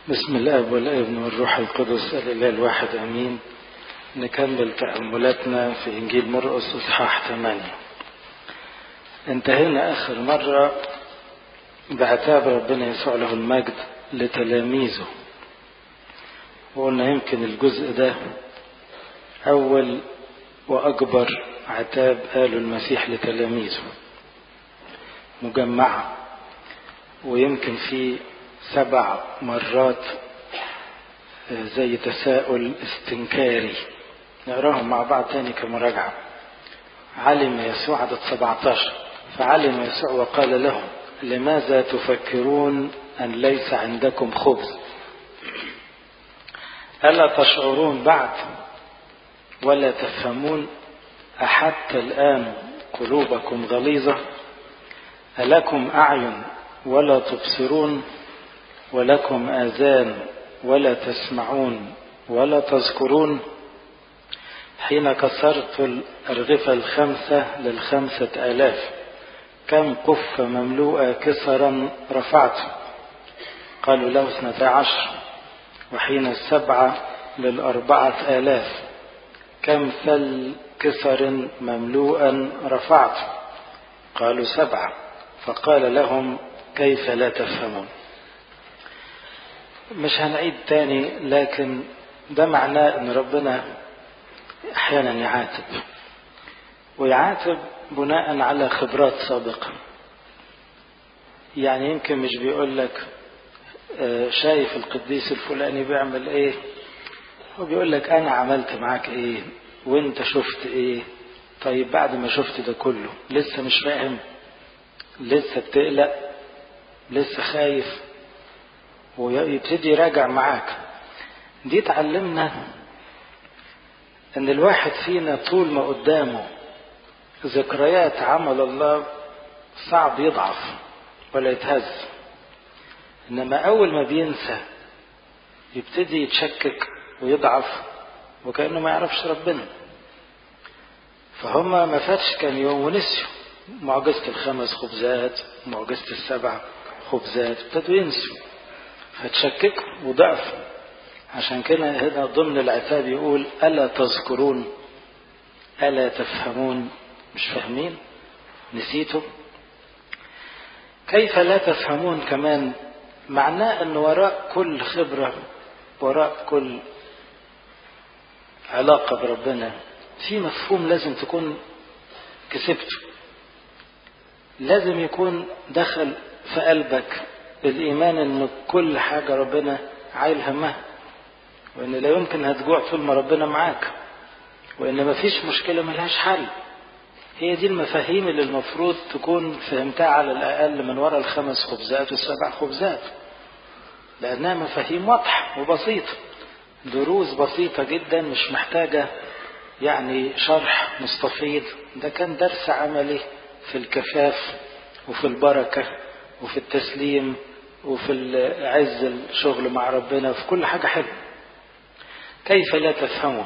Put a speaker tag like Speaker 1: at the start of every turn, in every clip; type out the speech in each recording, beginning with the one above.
Speaker 1: بسم الاب والابن والروح القدس الاله الواحد امين نكمل تاملاتنا في انجيل مرقس اصحاح 8 انتهينا اخر مره بعتاب ربنا يسوع له المجد لتلاميذه وقلنا يمكن الجزء ده اول واكبر عتاب قاله المسيح لتلاميذه مجمعه ويمكن في سبع مرات زي تساؤل استنكاري نقراهم مع بعض تاني كمراجعة علم يسوع عدد 17 فعلم يسوع وقال لهم لماذا تفكرون أن ليس عندكم خبز ألا تشعرون بعد ولا تفهمون أحتى الآن قلوبكم غليظة ألكم أعين ولا تبصرون ولكم آذان ولا تسمعون ولا تذكرون حين كسرت الأرغفة الخمسة للخمسة آلاف كم قفة مملوءة كسرا رفعت قالوا له اثنتا عشر وحين السبعة للأربعة آلاف كم ثل كسر مملوءا رفعت قالوا سبعة فقال لهم كيف لا تفهمون مش هنعيد تاني لكن ده معناه ان ربنا احيانا يعاتب ويعاتب بناء على خبرات سابقة يعني يمكن مش بيقول لك شايف القديس الفلاني بيعمل ايه هو بيقول لك انا عملت معاك ايه وانت شفت ايه طيب بعد ما شفت ده كله لسه مش فاهم لسه بتقلق لسه خايف ويبتدي يراجع معاك دي تعلمنا ان الواحد فينا طول ما قدامه ذكريات عمل الله صعب يضعف ولا يتهز انما اول ما بينسى يبتدي يتشكك ويضعف وكانه ما يعرفش ربنا فهم ما فاتش كان يوم ونسيوا معجزة الخمس خبزات معجزة السبع خبزات ابتدوا ينسوا فتشككوا وضعفوا عشان كده هنا ضمن العتاب يقول ألا تذكرون ألا تفهمون مش فاهمين نسيتوا كيف لا تفهمون كمان معناه أن وراء كل خبرة وراء كل علاقة بربنا في مفهوم لازم تكون كسبته لازم يكون دخل في قلبك الإيمان إن كل حاجة ربنا عايل همها وإن لا يمكن هتجوع طول ما ربنا معاك وإن مفيش مشكلة ملهاش حل هي دي المفاهيم اللي المفروض تكون فهمتها على الأقل من وراء الخمس خبزات والسبع خبزات لأنها مفاهيم واضحة وبسيطة دروس بسيطة جدا مش محتاجة يعني شرح مستفيض ده كان درس عملي في الكفاف وفي البركة وفي التسليم وفي عز الشغل مع ربنا وفي كل حاجة حلوة كيف لا تفهمون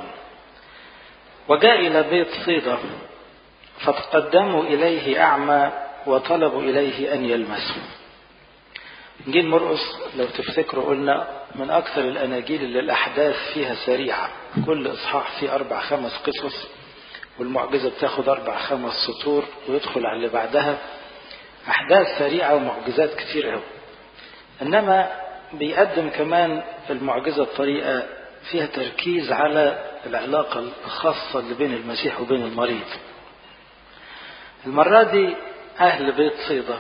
Speaker 1: وجاء إلى بيت صيدا فتقدموا إليه أعمى وطلبوا إليه أن يلمسه إنجيل مرقس لو تفتكروا قلنا من أكثر الأناجيل اللي الأحداث فيها سريعة كل إصحاح فيه أربع خمس قصص والمعجزة بتاخد أربع خمس سطور ويدخل على اللي بعدها أحداث سريعة ومعجزات كتير قوي إنما بيقدم كمان المعجزة بطريقة فيها تركيز على العلاقة الخاصة اللي بين المسيح وبين المريض المرة دي أهل بيت صيدا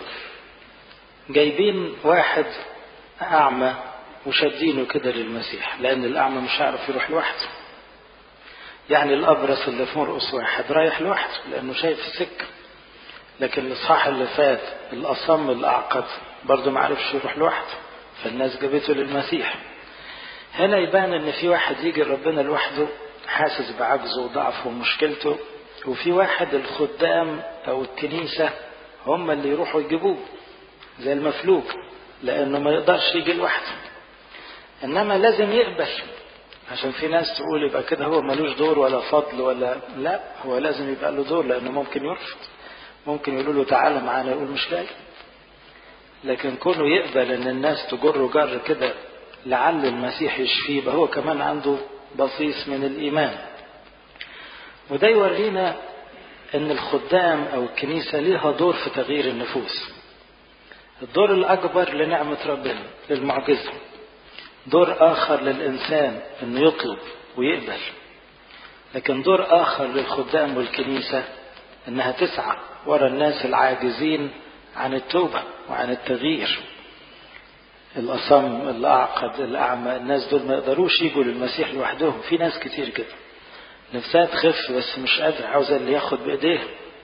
Speaker 1: جايبين واحد أعمى وشادينه كده للمسيح لأن الأعمى مش هيعرف يروح لوحده يعني الأبرص اللي في مرقص واحد رايح لوحده لأنه شايف السكة لكن الإصحاح اللي فات الأصم الأعقد برضه ما عرفش يروح لوحده فالناس جابته للمسيح هنا يبان إن في واحد يجي ربنا لوحده حاسس بعجزه وضعفه ومشكلته وفي واحد الخدام أو الكنيسة هم اللي يروحوا يجيبوه زي المفلوج لأنه ما يقدرش يجي لوحده إنما لازم يقبل عشان في ناس تقول يبقى كده هو ملوش دور ولا فضل ولا لا هو لازم يبقى له دور لأنه ممكن يرفض ممكن يقولوا له تعالى معانا يقول مش جاي لكن كونه يقبل ان الناس تجره جر كده لعل المسيح يشفيه يبقى هو كمان عنده بصيص من الإيمان وده يورينا أن الخدام أو الكنيسة ليها دور في تغيير النفوس الدور الأكبر لنعمة ربنا للمعجزة دور آخر للإنسان أنه يطلب ويقبل لكن دور آخر للخدام والكنيسة أنها تسعى ورا الناس العاجزين عن التوبة وعن التغيير الأصم الأعقد الأعمى الناس دول ما يقدروش يجوا للمسيح لوحدهم في ناس كتير كده نفسها تخف بس مش قادرة عاوزة اللي ياخد بإيديه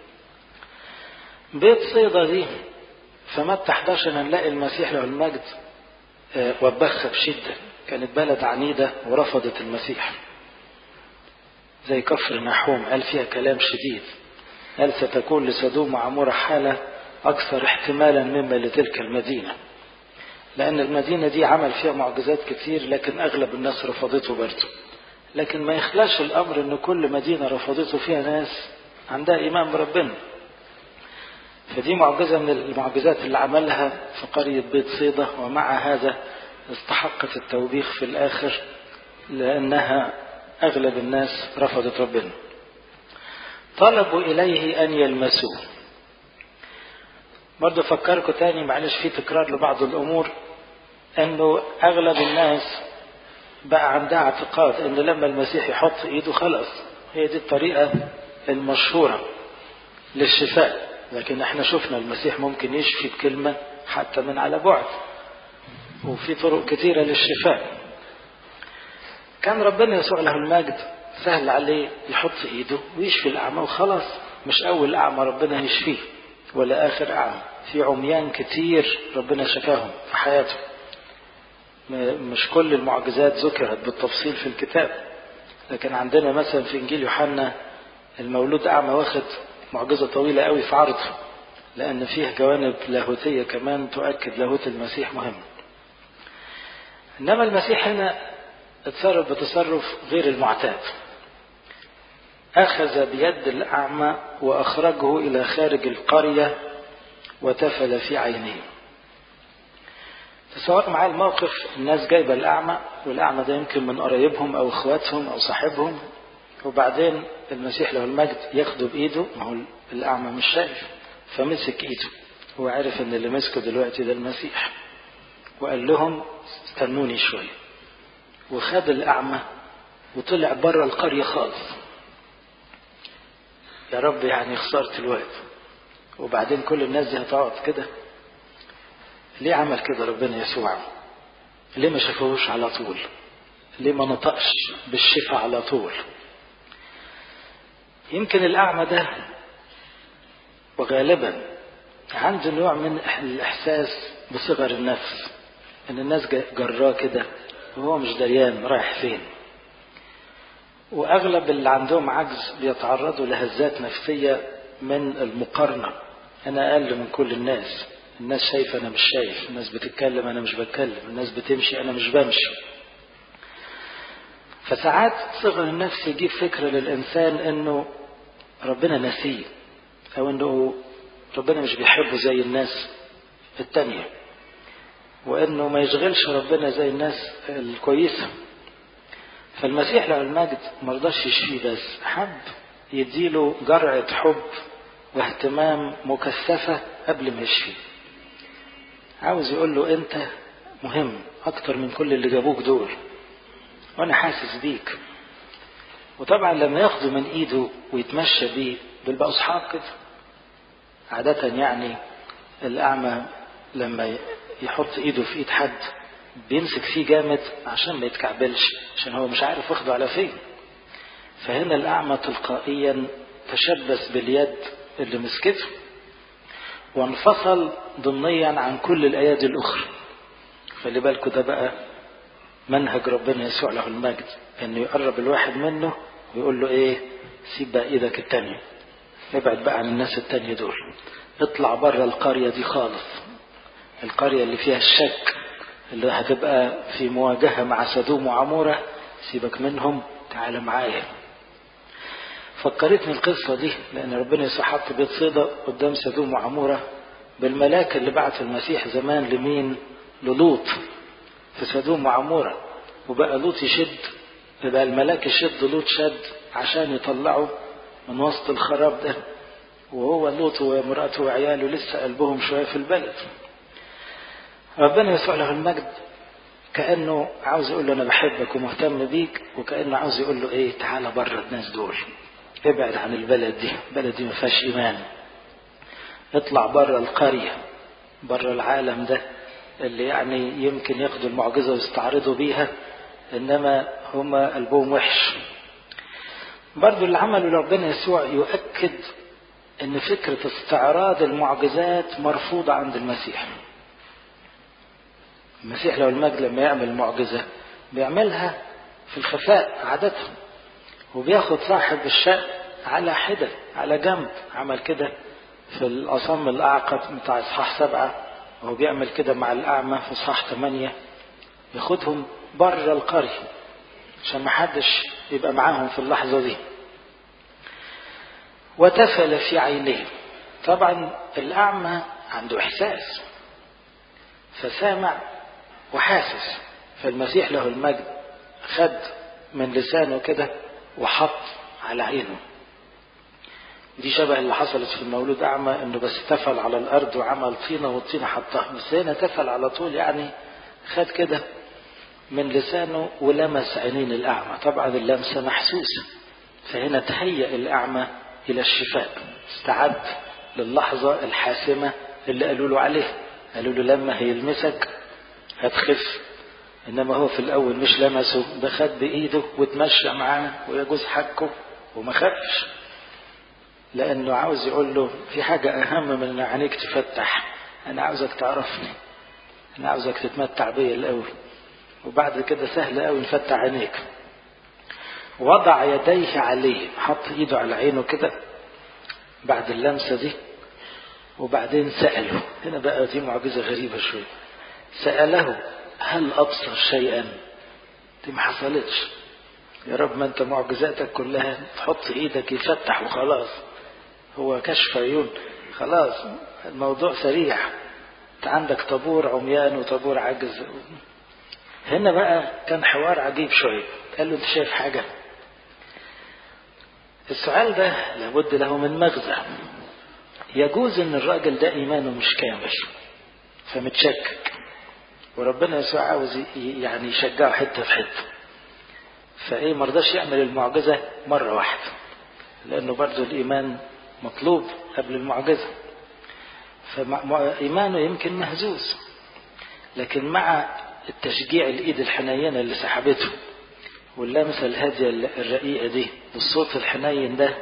Speaker 1: بيت صيدا دي فمتى 11 نلاقي المسيح له المجد وبخها بشدة كانت بلد عنيدة ورفضت المسيح زي كفر نحوم قال فيها كلام شديد قال ستكون لسدوم وعمورة حالة أكثر احتمالا مما لتلك المدينة لأن المدينة دي عمل فيها معجزات كتير لكن أغلب الناس رفضته برضه لكن ما يخلاش الأمر أن كل مدينة رفضته فيها ناس عندها إيمان بربنا فدي معجزة من المعجزات اللي عملها في قرية بيت صيدة ومع هذا استحقت التوبيخ في الآخر لأنها أغلب الناس رفضت ربنا طلبوا إليه أن يلمسوه برضه فكركم تاني معلش في تكرار لبعض الأمور أنه أغلب الناس بقى عندها اعتقاد أن لما المسيح يحط إيده خلاص هي دي الطريقة المشهورة للشفاء لكن احنا شفنا المسيح ممكن يشفي بكلمة حتى من على بعد وفي طرق كثيرة للشفاء كان ربنا يسوع له المجد سهل عليه يحط ايده ويشفي الاعمى وخلاص مش اول اعمى ربنا يشفيه ولا اخر اعمى في عميان كتير ربنا شفاهم في حياته مش كل المعجزات ذكرت بالتفصيل في الكتاب لكن عندنا مثلا في انجيل يوحنا المولود اعمى واخد معجزه طويله قوي في عرضه لان فيه جوانب لاهوتيه كمان تؤكد لاهوت المسيح مهم انما المسيح هنا اتصرف بتصرف غير المعتاد أخذ بيد الأعمى وأخرجه إلى خارج القرية وتفل في عينيه تصور معاه الموقف الناس جايبة الأعمى والأعمى ده يمكن من قرايبهم أو إخواتهم أو صاحبهم وبعدين المسيح له المجد ياخده بإيده ما هو الأعمى مش شايف فمسك إيده هو عارف إن اللي مسكه دلوقتي ده المسيح وقال لهم استنوني شوية وخد الأعمى وطلع بره القرية خالص يا رب يعني خسرت الوقت وبعدين كل الناس دي هتقعد كده ليه عمل كده ربنا يسوع ليه ما شافوش على طول ليه ما نطقش بالشفاء على طول يمكن الأعمى ده وغالبا عنده نوع من الإحساس بصغر النفس إن الناس جراه كده وهو مش دريان رايح فين واغلب اللي عندهم عجز بيتعرضوا لهزات نفسيه من المقارنه انا اقل من كل الناس الناس شايفه انا مش شايف الناس بتتكلم انا مش بتكلم الناس بتمشي انا مش بمشي فساعات صغر النفس يجيب فكره للانسان انه ربنا نسيه او انه ربنا مش بيحبه زي الناس التانيه وانه ما يشغلش ربنا زي الناس الكويسه فالمسيح له المجد ما رضاش يشفيه بس حب يديله جرعة حب واهتمام مكثفة قبل ما يشفيه عاوز يقول له انت مهم اكتر من كل اللي جابوك دول وانا حاسس بيك وطبعا لما ياخده من ايده ويتمشى بيه دول بقوا اصحاب كده عادة يعني الاعمى لما يحط ايده في ايد حد بيمسك فيه جامد عشان ما يتكعبلش عشان هو مش عارف واخده على فين فهنا الأعمى تلقائيا تشبث باليد اللي مسكته وانفصل ضمنيا عن كل الأيادي الأخرى خلي بالكوا ده بقى منهج ربنا يسوع له المجد انه يقرب الواحد منه ويقول له ايه سيب بقى ايدك التانية ابعد بقى عن الناس التانية دول اطلع بره القرية دي خالص القرية اللي فيها الشك اللي هتبقى في مواجهة مع سدوم وعمورة سيبك منهم تعال معايا فكرتني القصة دي لأن ربنا يسوع حط بيت صيدا قدام سدوم وعمورة بالملاك اللي بعت المسيح زمان لمين للوط في سدوم وعمورة وبقى لوط يشد بقى الملاك يشد لوط شد عشان يطلعوا من وسط الخراب ده وهو لوط ومراته وعياله لسه قلبهم شوية في البلد ربنا يسوع له المجد كأنه عاوز يقول له أنا بحبك ومهتم بيك وكأنه عاوز يقول له إيه تعالى بره الناس دول ابعد عن البلد دي البلد دي ما فيهاش إيمان اطلع بره القرية بره العالم ده اللي يعني يمكن ياخدوا المعجزة ويستعرضوا بيها إنما هما قلبهم وحش برضو اللي عمله ربنا يسوع يؤكد ان فكرة استعراض المعجزات مرفوضة عند المسيح المسيح لو المجد لما يعمل معجزة بيعملها في الخفاء عادة وبياخد صاحب الشأن على حدة على جنب عمل كده في الأصم الأعقد بتاع إصحاح سبعة وهو بيعمل كده مع الأعمى في إصحاح ثمانية ياخدهم بره القرية عشان ما حدش يبقى معاهم في اللحظة دي وتفل في عينيه طبعا الأعمى عنده إحساس فسامع وحاسس فالمسيح له المجد خد من لسانه كده وحط على عينه دي شبه اللي حصلت في المولود أعمى إنه بس تفل على الأرض وعمل طينة والطينة حطها بس هنا تفل على طول يعني خد كده من لسانه ولمس عينين الأعمى طبعا اللمسة محسوسة فهنا تهيأ الأعمى إلى الشفاء استعد للحظة الحاسمة اللي قالوا له عليها قالوا له لما هيلمسك هتخف إنما هو في الأول مش لمسه ده خد بإيده وتمشى معاه ويجوز حقه وما خافش لأنه عاوز يقول له في حاجة أهم من إن عينيك تفتح أنا عاوزك تعرفني أنا عاوزك تتمتع بيا الأول وبعد كده سهل قوي نفتح عينيك وضع يديه عليه حط ايده على عينه كده بعد اللمسة دي وبعدين سأله هنا بقى دي معجزة غريبة شوية سأله هل أبصر شيئا دي ما حصلتش يا رب ما انت معجزاتك كلها تحط ايدك يفتح وخلاص هو كشف عيون خلاص الموضوع سريع انت عندك طابور عميان وطابور عجز هنا بقى كان حوار عجيب شوية قال له انت شايف حاجة السؤال ده لابد له من مغزى يجوز ان الراجل ده ايمانه مش كامل فمتشكك وربنا يسوع عاوز يعني يشجعه حته في حته فايه مرضاش يعمل المعجزه مره واحده لانه برضه الايمان مطلوب قبل المعجزه فايمانه يمكن مهزوز لكن مع التشجيع الايد الحنينه اللي سحبته واللمسه الهاديه الرقيقه دي والصوت الحنين ده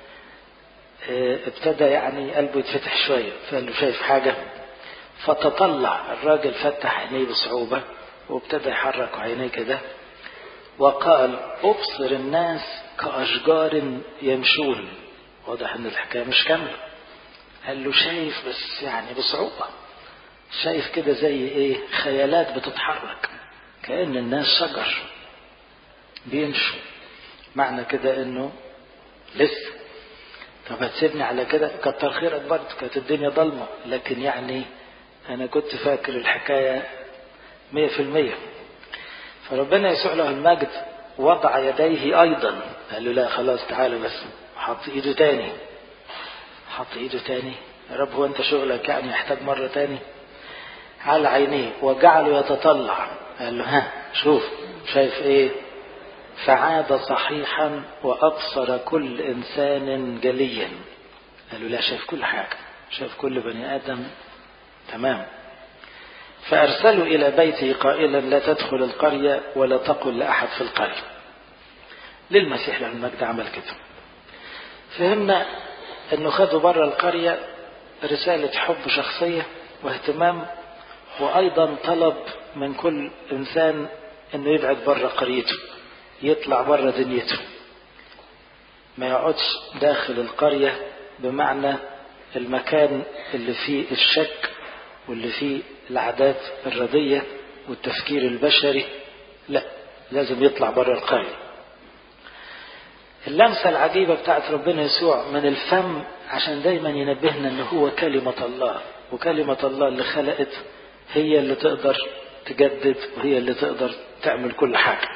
Speaker 1: ابتدى يعني قلبه يتفتح شويه فقال له شايف حاجه فتطلع الراجل فتح عينيه بصعوبه وابتدى يحرك عينيه كده وقال ابصر الناس كاشجار يمشون واضح ان الحكايه مش كامله قال له شايف بس يعني بصعوبه شايف كده زي ايه خيالات بتتحرك كأن الناس شجر بيمشوا معنى كده انه لسه طب هتسيبني على كده كتر خيرك برضه كانت الدنيا ضلمة لكن يعني انا كنت فاكر الحكاية مية في المية فربنا يسوع له المجد وضع يديه ايضا قال له لا خلاص تعالى بس حط ايده تاني حط ايده تاني يا رب هو انت شغلك يعني يحتاج مرة تاني على عينيه وجعله يتطلع قال له ها شوف شايف ايه فعاد صحيحا وابصر كل انسان جليا قال له لا شايف كل حاجه شايف كل بني ادم تمام فارسلوا الى بيته قائلا لا تدخل القريه ولا تقل لاحد في القريه للمسيح له المجد عمل كده فهمنا انه خدوا بره القريه رساله حب شخصيه واهتمام وايضا طلب من كل انسان انه يبعد بره قريته يطلع بره دنيته ما يقعدش داخل القريه بمعنى المكان اللي فيه الشك واللي فيه العادات الرديه والتفكير البشري لا لازم يطلع بره القريه اللمسه العجيبه بتاعت ربنا يسوع من الفم عشان دايما ينبهنا ان هو كلمه الله وكلمه الله اللي خلقت هي اللي تقدر تجدد وهي اللي تقدر تعمل كل حاجة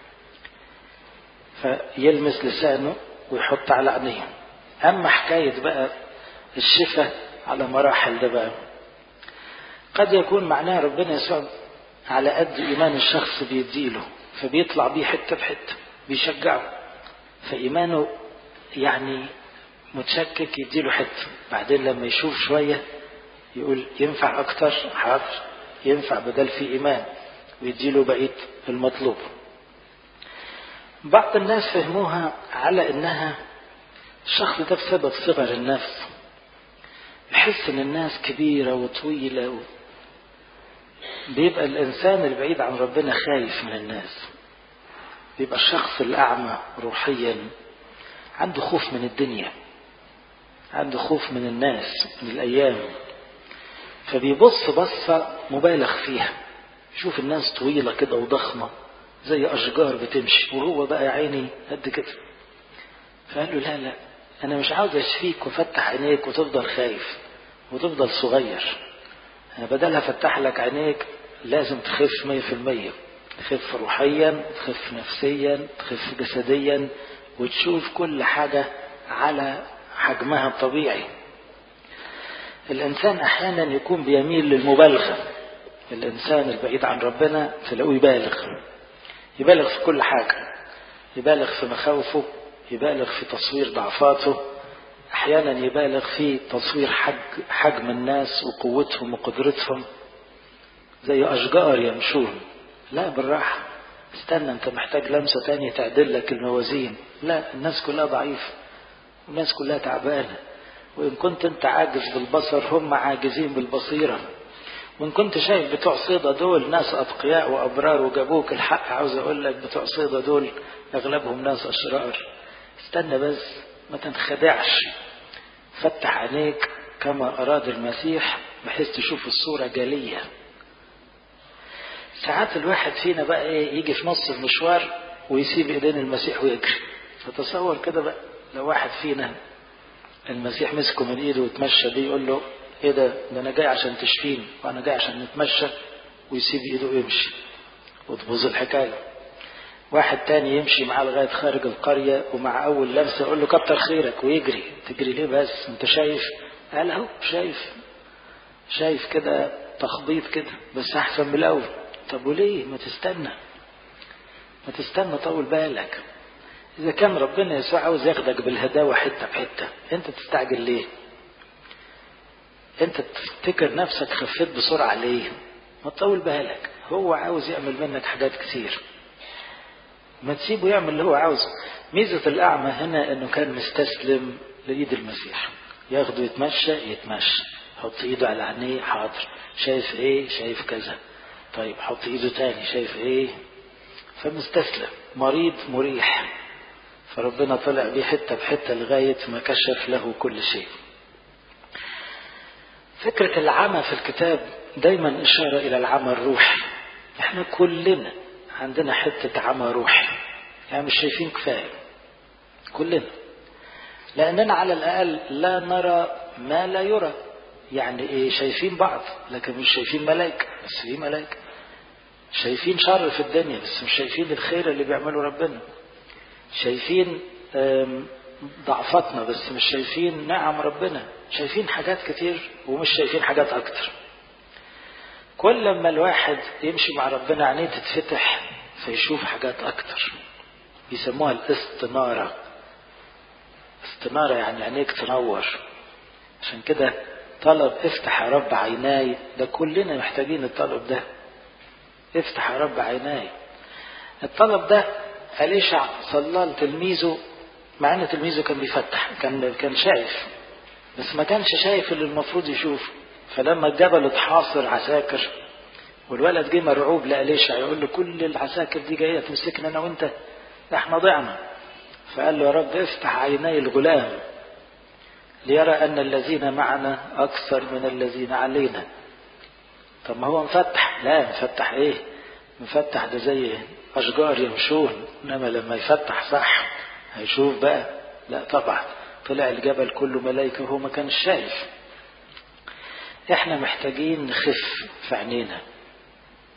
Speaker 1: فيلمس لسانه ويحط على عينيه أما حكاية بقى الشفاء على مراحل ده بقى قد يكون معناه ربنا يسوع على قد إيمان الشخص بيديله فبيطلع بيه حتة بحتة بيشجعه فإيمانه يعني متشكك يديله حتة بعدين لما يشوف شوية يقول ينفع أكتر حاضر ينفع بدل في إيمان ويديله بقية المطلوب بعض الناس فهموها على إنها الشخص ده بسبب صغر النفس يحس إن الناس كبيرة وطويلة و... بيبقى الإنسان البعيد عن ربنا خايف من الناس بيبقى الشخص الأعمى روحيا عنده خوف من الدنيا عنده خوف من الناس من الأيام فبيبص بصة مبالغ فيها يشوف الناس طويلة كده وضخمة زي أشجار بتمشي وهو بقى يا عيني قد كده فقال له لا لا أنا مش عاوز أشفيك وفتح عينيك وتفضل خايف وتفضل صغير أنا بدل هفتح لك عينيك لازم تخف مية في المية تخف روحيا تخف نفسيا تخف جسديا وتشوف كل حاجة على حجمها الطبيعي الإنسان أحيانا يكون بيميل للمبالغة الإنسان البعيد عن ربنا تلاقوه يبالغ يبالغ في كل حاجة يبالغ في مخاوفه يبالغ في تصوير ضعفاته أحيانا يبالغ في تصوير حج حجم الناس وقوتهم وقدرتهم زي أشجار يمشون لا بالراحة استنى أنت محتاج لمسة تانية تعدل لك الموازين لا الناس كلها ضعيفة والناس كلها تعبانة وإن كنت أنت عاجز بالبصر هم عاجزين بالبصيرة وإن كنت شايف بتوع صيدا دول ناس أتقياء وأبرار وجابوك الحق عاوز أقول لك بتوع صيدا دول أغلبهم ناس أشرار استنى بس ما تنخدعش فتح عينيك كما أراد المسيح بحيث تشوف الصورة جلية ساعات الواحد فينا بقى ايه يجي في نص المشوار ويسيب ايدين المسيح ويجري فتصور كده بقى لو واحد فينا المسيح مسكه من ايده وتمشى بيه يقول له ايه ده ده انا جاي عشان تشفيني وانا جاي عشان نتمشى ويسيب ايده ويمشي وتبوظ الحكايه واحد تاني يمشي معاه لغايه خارج القريه ومع اول لمسه يقول له كتر خيرك ويجري تجري ليه بس انت شايف قال اهو شايف شايف كده تخبيط كده بس احسن من الاول طب وليه ما تستنى ما تستنى طول بالك إذا كان ربنا يسوع عاوز ياخدك بالهداوة حتة بحتة أنت تستعجل ليه أنت تفتكر نفسك خفيت بسرعة ليه ما تطول بالك هو عاوز يعمل منك حاجات كتير ما تسيبه يعمل اللي هو عاوزه ميزة الأعمى هنا أنه كان مستسلم لإيد المسيح ياخده يتمشى يتمشى حط ايده على عينيه حاضر شايف ايه شايف كذا طيب حط ايده تاني شايف ايه فمستسلم مريض مريح فربنا طلع بيه حتة بحتة لغاية ما كشف له كل شيء فكرة العمى في الكتاب دايما إشارة إلى العمى الروحي احنا كلنا عندنا حتة عمى روحي يعني مش شايفين كفاية كلنا لأننا على الأقل لا نرى ما لا يرى يعني إيه شايفين بعض لكن مش شايفين ملائكة بس في ملائكة شايفين شر في الدنيا بس مش شايفين الخير اللي بيعمله ربنا شايفين ضعفتنا بس مش شايفين نعم ربنا شايفين حاجات كتير ومش شايفين حاجات أكتر كل ما الواحد يمشي مع ربنا عينيه تتفتح فيشوف حاجات أكتر بيسموها الاستنارة استنارة يعني عينيك تنور عشان كده طلب افتح يا رب عيناي ده كلنا محتاجين الطلب ده افتح يا رب عيناي الطلب ده أليشع صلى لتلميذه مع ان تلميذه كان بيفتح كان كان شايف بس ما كانش شايف اللي المفروض يشوفه فلما الجبل اتحاصر عساكر والولد جه مرعوب لأليشع يقول له كل العساكر دي جايه تمسكنا انا وانت احنا ضعنا فقال له يا رب افتح عيني الغلام ليرى ان الذين معنا اكثر من الذين علينا طب ما هو مفتح لا مفتح ايه مفتح ده زي اشجار يمشون انما لما يفتح صح هيشوف بقى لا طبعا طلع الجبل كله ملائكه وهو ما كانش شايف احنا محتاجين نخف في عينينا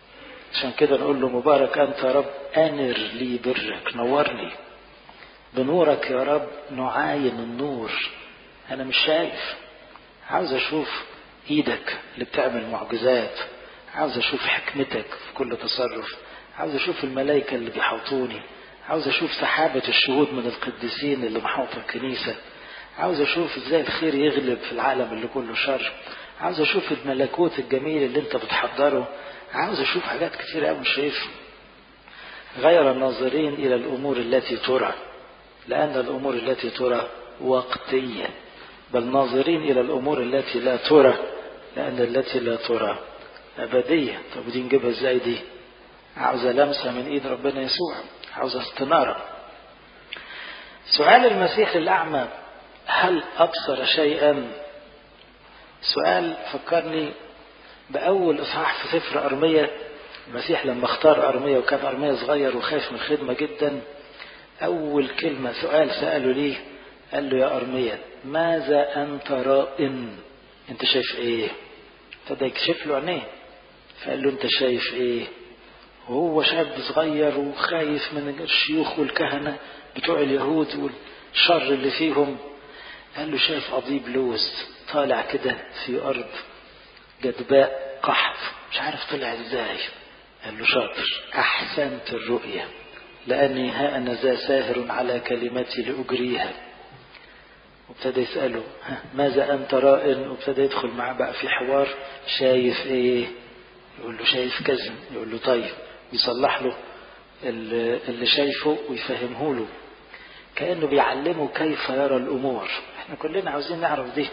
Speaker 1: عشان كده نقول له مبارك أنت يا رب أنر لي برك نورني بنورك يا رب نعاين النور أنا مش شايف عاوز أشوف إيدك اللي بتعمل معجزات عاوز أشوف حكمتك في كل تصرف عاوز أشوف الملائكة اللي بيحوطوني عاوز أشوف سحابة الشهود من القديسين اللي محوطة الكنيسة عاوز أشوف إزاي الخير يغلب في العالم اللي كله شر عاوز أشوف الملكوت الجميل اللي أنت بتحضره عاوز أشوف حاجات كتير أوي مش شايفها غير الناظرين إلى الأمور التي ترى لأن الأمور التي ترى وقتية بل ناظرين إلى الأمور التي لا ترى لأن التي لا ترى أبدية طب دي نجيبها إزاي دي عاوزة لمسة من إيد ربنا يسوع عاوزة استنارة سؤال المسيح للأعمى هل أبصر شيئا سؤال فكرني بأول إصحاح في سفر أرمية المسيح لما اختار أرمية وكان أرمية صغير وخايف من الخدمة جدا أول كلمة سؤال سأله ليه قال له يا أرمية ماذا أنت رائن أنت شايف إيه ابتدى يكشف له عينيه فقال له أنت شايف إيه وهو شاب صغير وخايف من الشيوخ والكهنة بتوع اليهود والشر اللي فيهم قال له شايف قضيب لوز طالع كده في أرض جدباء قحط مش عارف طلع ازاي قال له شاطر أحسنت الرؤية لأني ها أنا ذا ساهر على كلمتي لأجريها وابتدى يسأله ماذا أنت رائن وابتدى يدخل معاه بقى في حوار شايف ايه يقول له شايف كذا يقول له طيب يصلح له اللي شايفه ويفهمه له كأنه بيعلمه كيف يرى الأمور احنا كلنا عاوزين نعرف دي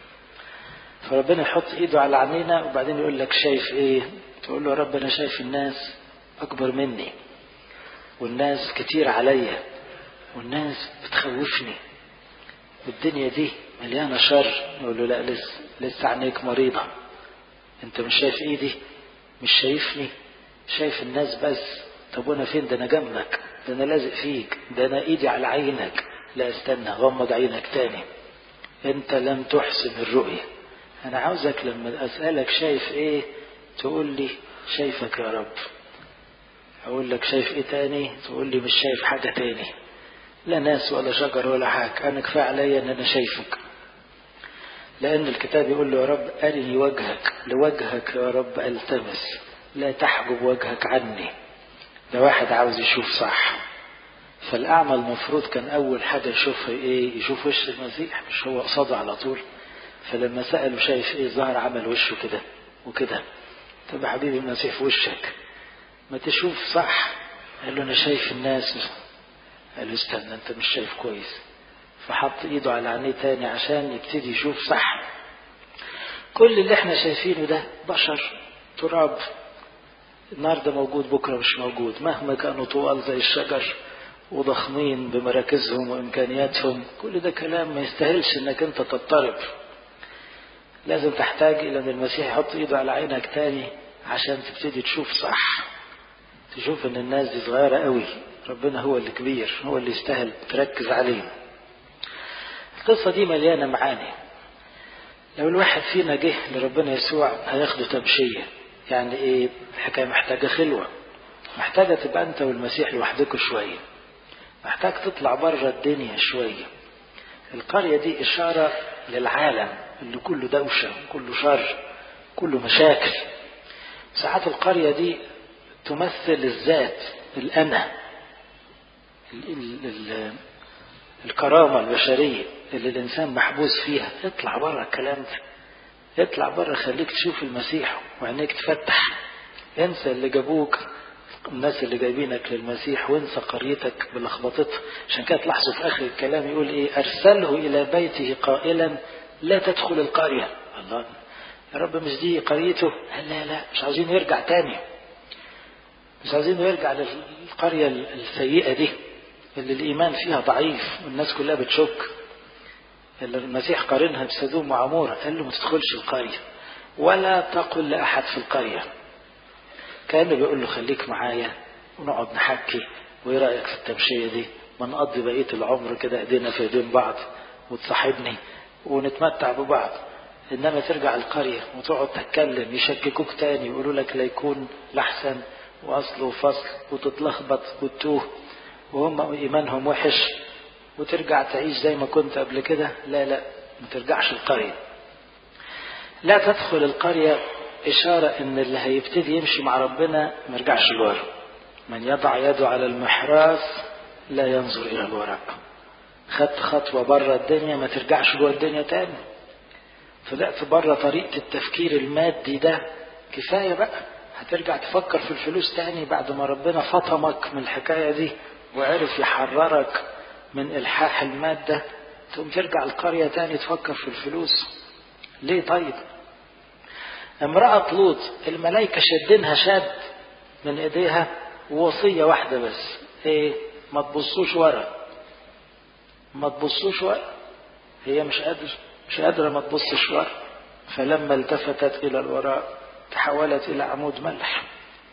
Speaker 1: فربنا يحط ايده على عينينا وبعدين يقول لك شايف ايه تقول له يا رب انا شايف الناس اكبر مني والناس كتير عليا والناس بتخوفني والدنيا دي مليانه شر يقول له لا لسه لسه عينيك مريضه انت مش شايف ايدي مش شايفني شايف الناس بس طب وانا فين ده انا جنبك ده انا لازق فيك ده انا ايدي على عينك لا استنى غمض عينك تاني انت لم تحسن الرؤيه انا عاوزك لما اسالك شايف ايه تقول لي شايفك يا رب اقول لك شايف ايه تاني تقول لي مش شايف حاجه تاني لا ناس ولا شجر ولا حاجه انا كفايه عليا ان انا شايفك لان الكتاب يقول له يا رب ارني وجهك لوجهك يا رب التمس لا تحجب وجهك عني ده واحد عاوز يشوف صح فالأعمى المفروض كان أول حاجة يشوفها إيه يشوف وش المسيح مش هو قصاده على طول فلما سأله شايف إيه ظهر عمل وشه كده وكده طب يا حبيبي المسيح في وشك ما تشوف صح قال له أنا شايف الناس قال له استنى أنت مش شايف كويس فحط إيده على عينيه تاني عشان يبتدي يشوف صح كل اللي احنا شايفينه ده بشر تراب النهارده موجود بكره مش موجود مهما كانوا طوال زي الشجر وضخمين بمراكزهم وامكانياتهم كل ده كلام ما يستاهلش انك انت تضطرب لازم تحتاج الى ان المسيح يحط ايده على عينك تاني عشان تبتدي تشوف صح تشوف ان الناس دي صغيره قوي ربنا هو اللي كبير هو اللي يستاهل تركز عليه القصه دي مليانه معاني لو الواحد فينا جه لربنا يسوع هياخده تمشيه يعني ايه الحكايه محتاجه خلوه محتاجه تبقى انت والمسيح لوحدكم شويه محتاج تطلع بره الدنيا شويه القريه دي اشاره للعالم اللي كله دوشه كله شر كله مشاكل ساعات القريه دي تمثل الذات الانا ال ال ال الكرامه البشريه اللي الانسان محبوس فيها اطلع بره الكلام ده اطلع بره خليك تشوف المسيح وعينيك تفتح انسى اللي جابوك الناس اللي جايبينك للمسيح وانسى قريتك بلخبطتها عشان كده تلاحظوا في اخر الكلام يقول ايه ارسله الى بيته قائلا لا تدخل القريه الله يا رب مش دي قريته قال لا لا مش عاوزين يرجع تاني مش عاوزين يرجع للقريه السيئه دي اللي الايمان فيها ضعيف والناس كلها بتشك اللي المسيح قارنها بسدوم وعمورة قال له ما تدخلش القرية ولا تقل لأحد في القرية كأنه بيقول له خليك معايا ونقعد نحكي وإيه رأيك في التمشية دي ما نقضي بقية العمر كده إيدينا في إيدين بعض وتصاحبني ونتمتع ببعض إنما ترجع القرية وتقعد تتكلم يشككوك تاني يقولوا لك لا يكون لحسن وأصل وفصل وتتلخبط وتتوه وهم إيمانهم وحش وترجع تعيش زي ما كنت قبل كده لا لا ما ترجعش القرية لا تدخل القرية إشارة إن اللي هيبتدي يمشي مع ربنا ما يرجعش لورا من يضع يده على المحراث لا ينظر إلى الوراء خدت خطوة بره الدنيا ما ترجعش جوه الدنيا تاني طلعت بره طريقة التفكير المادي ده كفاية بقى هترجع تفكر في الفلوس تاني بعد ما ربنا فطمك من الحكاية دي وعرف يحررك من إلحاح المادة ثم ترجع القرية تاني تفكر في الفلوس ليه طيب امرأة لوط الملائكة شدينها شد من ايديها ووصية واحدة بس ايه ما تبصوش ورا ما تبصوش ورا هي مش قادرة مش قادرة ما تبصش ورا فلما التفتت إلى الوراء تحولت إلى عمود ملح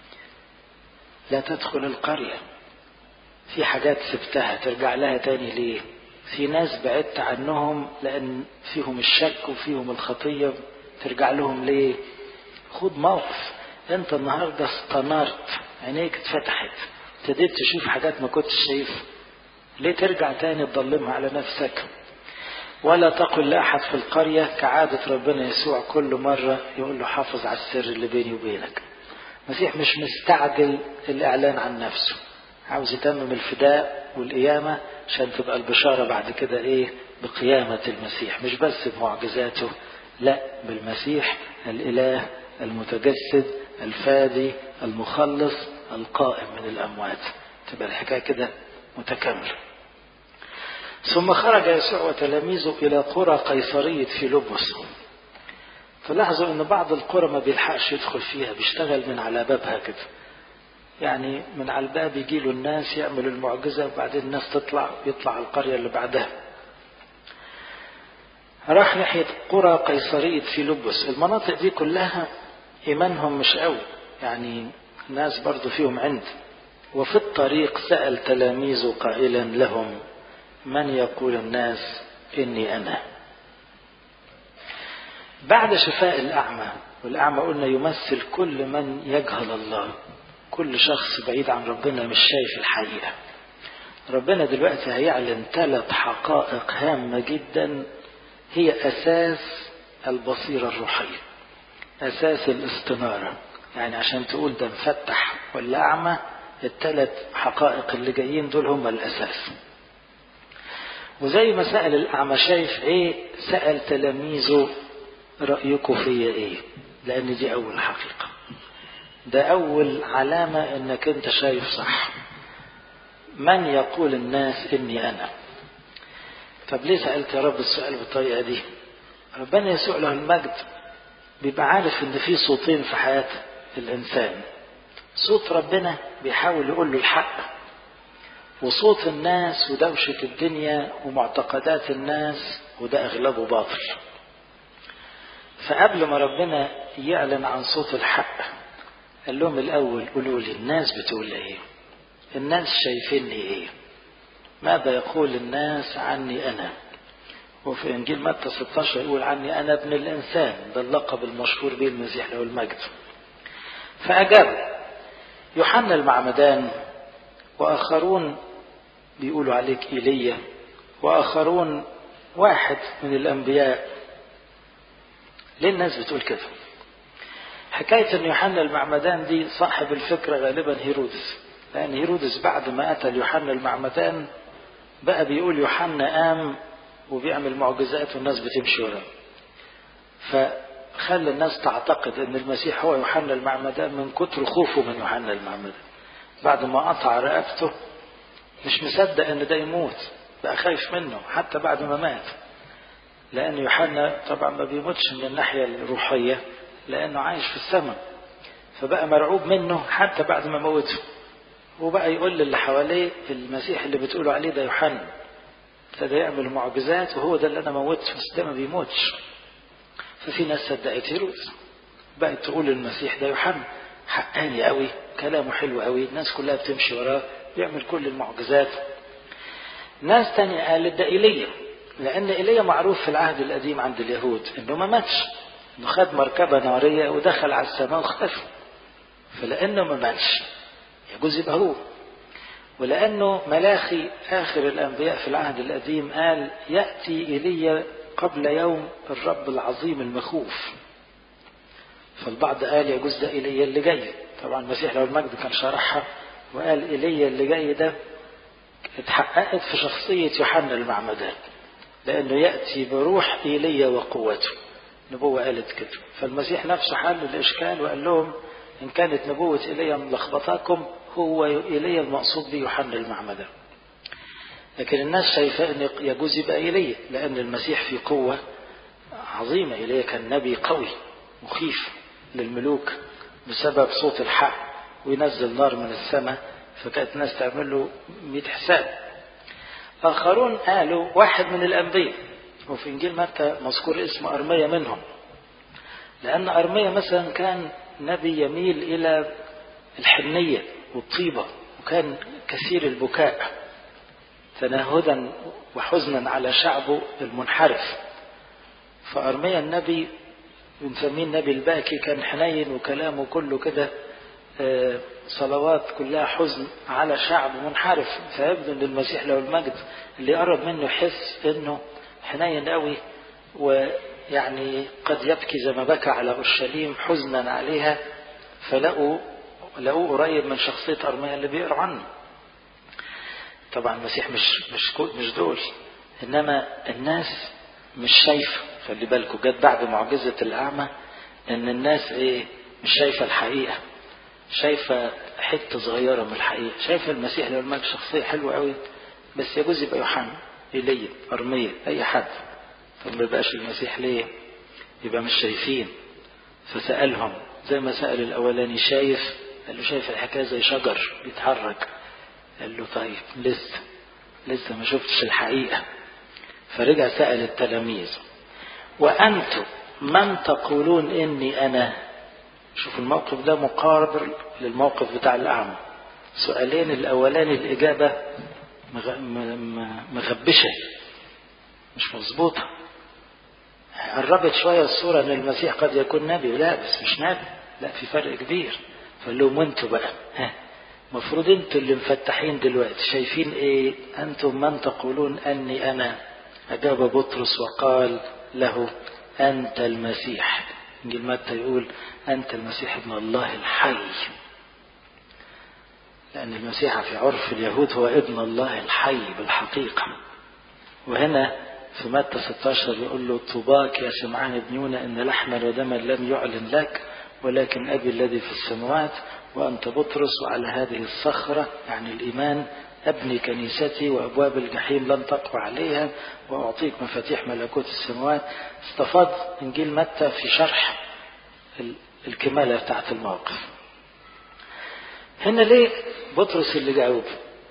Speaker 1: لا تدخل القرية في حاجات سبتها ترجع لها تاني ليه في ناس بعدت عنهم لأن فيهم الشك وفيهم الخطية ترجع لهم ليه خد موقف انت النهاردة استنارت عينيك اتفتحت ابتديت تشوف حاجات ما كنتش شايفها ليه ترجع تاني تضلمها على نفسك ولا تقل لأحد في القرية كعادة ربنا يسوع كل مرة يقول له حافظ على السر اللي بيني وبينك المسيح مش مستعجل الإعلان عن نفسه عاوز يتمم الفداء والقيامة عشان تبقى البشارة بعد كده إيه بقيامة المسيح مش بس بمعجزاته لا بالمسيح الإله المتجسد الفادي المخلص القائم من الأموات تبقى الحكاية كده متكاملة ثم خرج يسوع وتلاميذه إلى قرى قيصرية فيلبس فلاحظوا أن بعض القرى ما بيلحقش يدخل فيها بيشتغل من على بابها كده يعني من على الباب يجي له الناس يعملوا المعجزة وبعدين الناس تطلع يطلع القرية اللي بعدها راح ناحية قرى قيصرية فيلبس المناطق دي كلها إيمانهم مش قوي يعني الناس برضو فيهم عند وفي الطريق سأل تلاميذه قائلا لهم من يقول الناس إني أنا بعد شفاء الأعمى والأعمى قلنا يمثل كل من يجهل الله كل شخص بعيد عن ربنا مش شايف الحقيقة ربنا دلوقتي هيعلن ثلاث حقائق هامة جدا هي أساس البصيرة الروحية أساس الاستنارة يعني عشان تقول ده مفتح ولا أعمى الثلاث حقائق اللي جايين دول هم الأساس وزي ما سأل الأعمى شايف إيه سأل تلاميذه رأيكم فيا إيه لأن دي أول حقيقة ده أول علامة إنك أنت شايف صح من يقول الناس إني أنا طب ليه سألت يا رب السؤال بالطريقة دي ربنا يسوع له المجد بيبقى عارف إن في صوتين في حياة الإنسان صوت ربنا بيحاول يقول له الحق وصوت الناس ودوشة الدنيا ومعتقدات الناس وده أغلبه باطل فقبل ما ربنا يعلن عن صوت الحق قال لهم الأول قولوا لي الناس بتقول إيه الناس شايفيني إيه ماذا يقول الناس عني أنا وفي إنجيل متى 16 يقول عني أنا ابن الإنسان ده اللقب المشهور به المسيح له المجد فأجاب يوحنا المعمدان وآخرون بيقولوا عليك إيليا وآخرون واحد من الأنبياء ليه الناس بتقول كده حكاية أن يوحنا المعمدان دي صاحب الفكرة غالبا هيرودس لأن هيرودس بعد ما قتل يوحنا المعمدان بقى بيقول يوحنا قام وبيعمل معجزات والناس بتمشي وراه فخلى الناس تعتقد ان المسيح هو يوحنا المعمدان من كتر خوفه من يوحنا المعمدان بعد ما قطع رقبته مش مصدق ان ده يموت بقى خايف منه حتى بعد ما مات لان يوحنا طبعا ما بيموتش من الناحيه الروحيه لانه عايش في السماء فبقى مرعوب منه حتى بعد ما موته وبقى يقول للي حواليه المسيح اللي بتقولوا عليه ده يوحنا ابتدى يعمل معجزات وهو ده اللي انا موته بس ده ما بيموتش ففي ناس صدقت هيرودس بقت تقول المسيح ده يوحنا حقاني قوي كلامه حلو قوي الناس كلها بتمشي وراه بيعمل كل المعجزات ناس تانية قالت ده ايليا لان ايليا معروف في العهد القديم عند اليهود انه ما ماتش انه خد مركبه ناريه ودخل على السماء واختفى فلانه ما ماتش يجوز يبقى هو ولأنه ملاخي آخر الأنبياء في العهد القديم قال يأتي إلي قبل يوم الرب العظيم المخوف فالبعض قال يجوز ده إيليا اللي جاي طبعا المسيح لو المجد كان شرحها وقال إيليا اللي جاي ده اتحققت في شخصية يوحنا المعمدان لأنه يأتي بروح إيليا وقوته نبوة قالت كده فالمسيح نفسه حل الإشكال وقال لهم إن كانت نبوة إيليا ملخبطاكم هو إيليا المقصود به يوحنا المعمدان لكن الناس شايفة أن يجوز يبقى إيليا لأن المسيح في قوة عظيمة إيليا كان نبي قوي مخيف للملوك بسبب صوت الحق وينزل نار من السماء فكانت الناس تعمل له 100 حساب آخرون قالوا واحد من الأنبياء وفي إنجيل متى مذكور اسم أرمية منهم لأن أرمية مثلا كان نبي يميل إلى الحنية والطيبة وكان كثير البكاء تنهدا وحزنا على شعبه المنحرف فأرميا النبي بنسميه النبي الباكي كان حنين وكلامه كله كده صلوات كلها حزن على شعب منحرف فيبدو ان المسيح له المجد اللي يقرب منه يحس انه حنين قوي ويعني قد يبكي زي ما بكى على اورشليم حزنا عليها فلقوا لقوه قريب من شخصيه ارميا اللي بيقروا عنه طبعا المسيح مش مش مش دول انما الناس مش شايفه خلي بالكم جت بعد معجزه الاعمى ان الناس ايه مش شايفه الحقيقه شايفه حته صغيره من الحقيقه شايفه المسيح لو الملك شخصيه حلوه قوي بس يجوز يبقى يوحنا ايليا ارميا اي حد طب ما يبقاش المسيح ليه يبقى مش شايفين فسالهم زي ما سال الاولاني شايف قال له شايف الحكايه زي شجر بيتحرك قال له طيب لسه لسه ما شفتش الحقيقه فرجع سال التلاميذ وانتم من تقولون اني انا شوف الموقف ده مقارب للموقف بتاع الأعمى سؤالين الأولاني الإجابة مغبشة مش مظبوطة قربت شوية الصورة أن المسيح قد يكون نبي لا بس مش نبي لا في فرق كبير فقال لهم وانتوا بقى ها المفروض انتوا اللي مفتحين دلوقتي شايفين ايه انتم من تقولون اني انا اجاب بطرس وقال له انت المسيح انجيل متى يقول انت المسيح ابن الله الحي لان المسيح في عرف اليهود هو ابن الله الحي بالحقيقه وهنا في متى 16 يقول له طوباك يا سمعان ابن يونا ان لحما ودما لم يعلن لك ولكن ابي الذي في السماوات وانت بطرس وعلى هذه الصخره يعني الايمان ابني كنيستي وابواب الجحيم لن تقوى عليها واعطيك مفاتيح ملكوت السماوات استفاض انجيل متى في شرح الكماله بتاعت الموقف هنا ليه بطرس اللي جاوب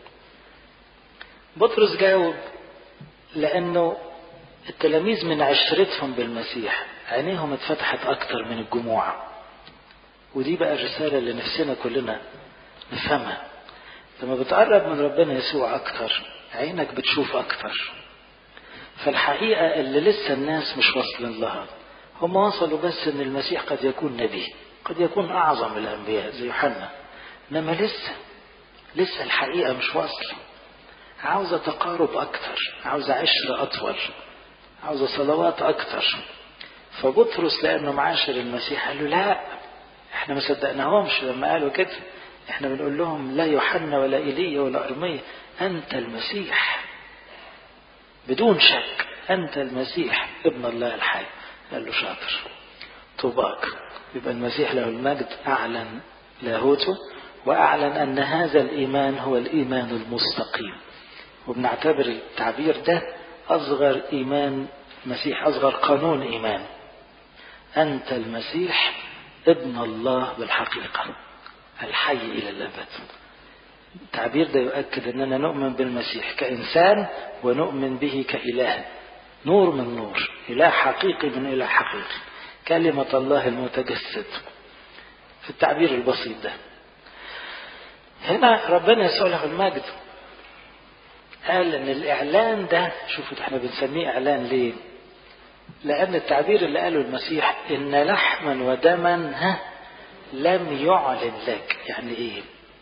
Speaker 1: بطرس جاوب لانه التلاميذ من عشرتهم بالمسيح عينيهم اتفتحت اكتر من الجموع ودي بقى الرساله اللي نفسنا كلنا نفهمها لما بتقرب من ربنا يسوع أكتر عينك بتشوف أكتر فالحقيقة اللي لسه الناس مش واصلين لها هم وصلوا بس ان المسيح قد يكون نبي قد يكون اعظم الانبياء زي يوحنا انما لسه لسه الحقيقه مش واصله عاوزه تقارب اكتر عاوزه عشره اطول عاوزه صلوات اكتر فبطرس لانه معاشر المسيح قال له لا احنا ما صدقناهمش لما قالوا كده احنا بنقول لهم لا يوحنا ولا ايليا ولا ارميا انت المسيح بدون شك انت المسيح ابن الله الحي قال له شاطر طوباك يبقى المسيح له المجد اعلن لاهوته واعلن ان هذا الايمان هو الايمان المستقيم وبنعتبر التعبير ده اصغر ايمان مسيح اصغر قانون ايمان انت المسيح ابن الله بالحقيقه الحي إلى الأبد التعبير ده يؤكد أننا نؤمن بالمسيح كإنسان ونؤمن به كإله نور من نور إله حقيقي من إله حقيقي كلمة الله المتجسد في التعبير البسيط ده هنا ربنا يسوع له المجد قال ان الاعلان ده شوفوا احنا بنسميه اعلان ليه لان التعبير اللي قاله المسيح ان لحما ودما ها لم يعلن لك يعني ايه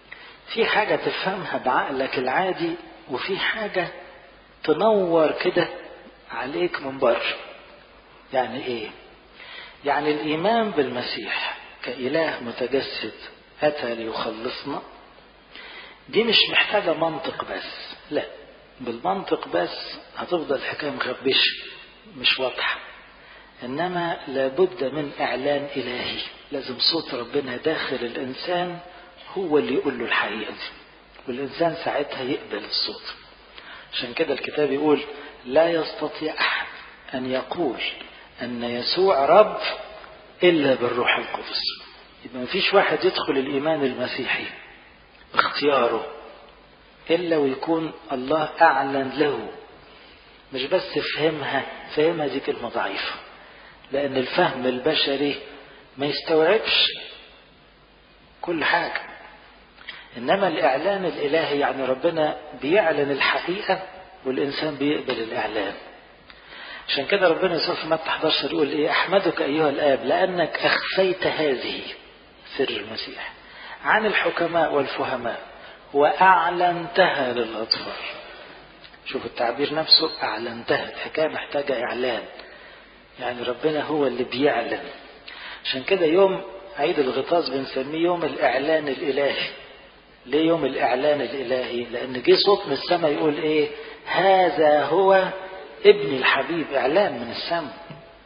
Speaker 1: في حاجة تفهمها بعقلك العادي وفي حاجة تنور كده عليك من بره يعني ايه يعني الايمان بالمسيح كاله متجسد اتى ليخلصنا دي مش محتاجه منطق بس لا بالمنطق بس هتفضل الحكايه مخبشه مش واضحه انما لابد من اعلان الهي لازم صوت ربنا داخل الانسان هو اللي يقول له الحقيقه دي والانسان ساعتها يقبل الصوت عشان كده الكتاب يقول لا يستطيع احد ان يقول ان يسوع رب الا بالروح القدس يبقى ما فيش واحد يدخل الايمان المسيحي باختياره الا ويكون الله اعلن له مش بس فهمها فهمها دي كلمه ضعيفه لان الفهم البشري ما يستوعبش كل حاجه انما الاعلان الالهي يعني ربنا بيعلن الحقيقه والانسان بيقبل الاعلان عشان كده ربنا يسوع في متى 11 يقول ايه احمدك ايها الاب لانك اخفيت هذه سر المسيح عن الحكماء والفهماء واعلنتها للاطفال شوف التعبير نفسه اعلنتها الحكايه محتاجه اعلان يعني ربنا هو اللي بيعلن عشان كده يوم عيد الغطاس بنسميه يوم الاعلان الالهي ليه يوم الاعلان الالهي لان جه صوت من السماء يقول ايه هذا هو ابني الحبيب اعلان من السماء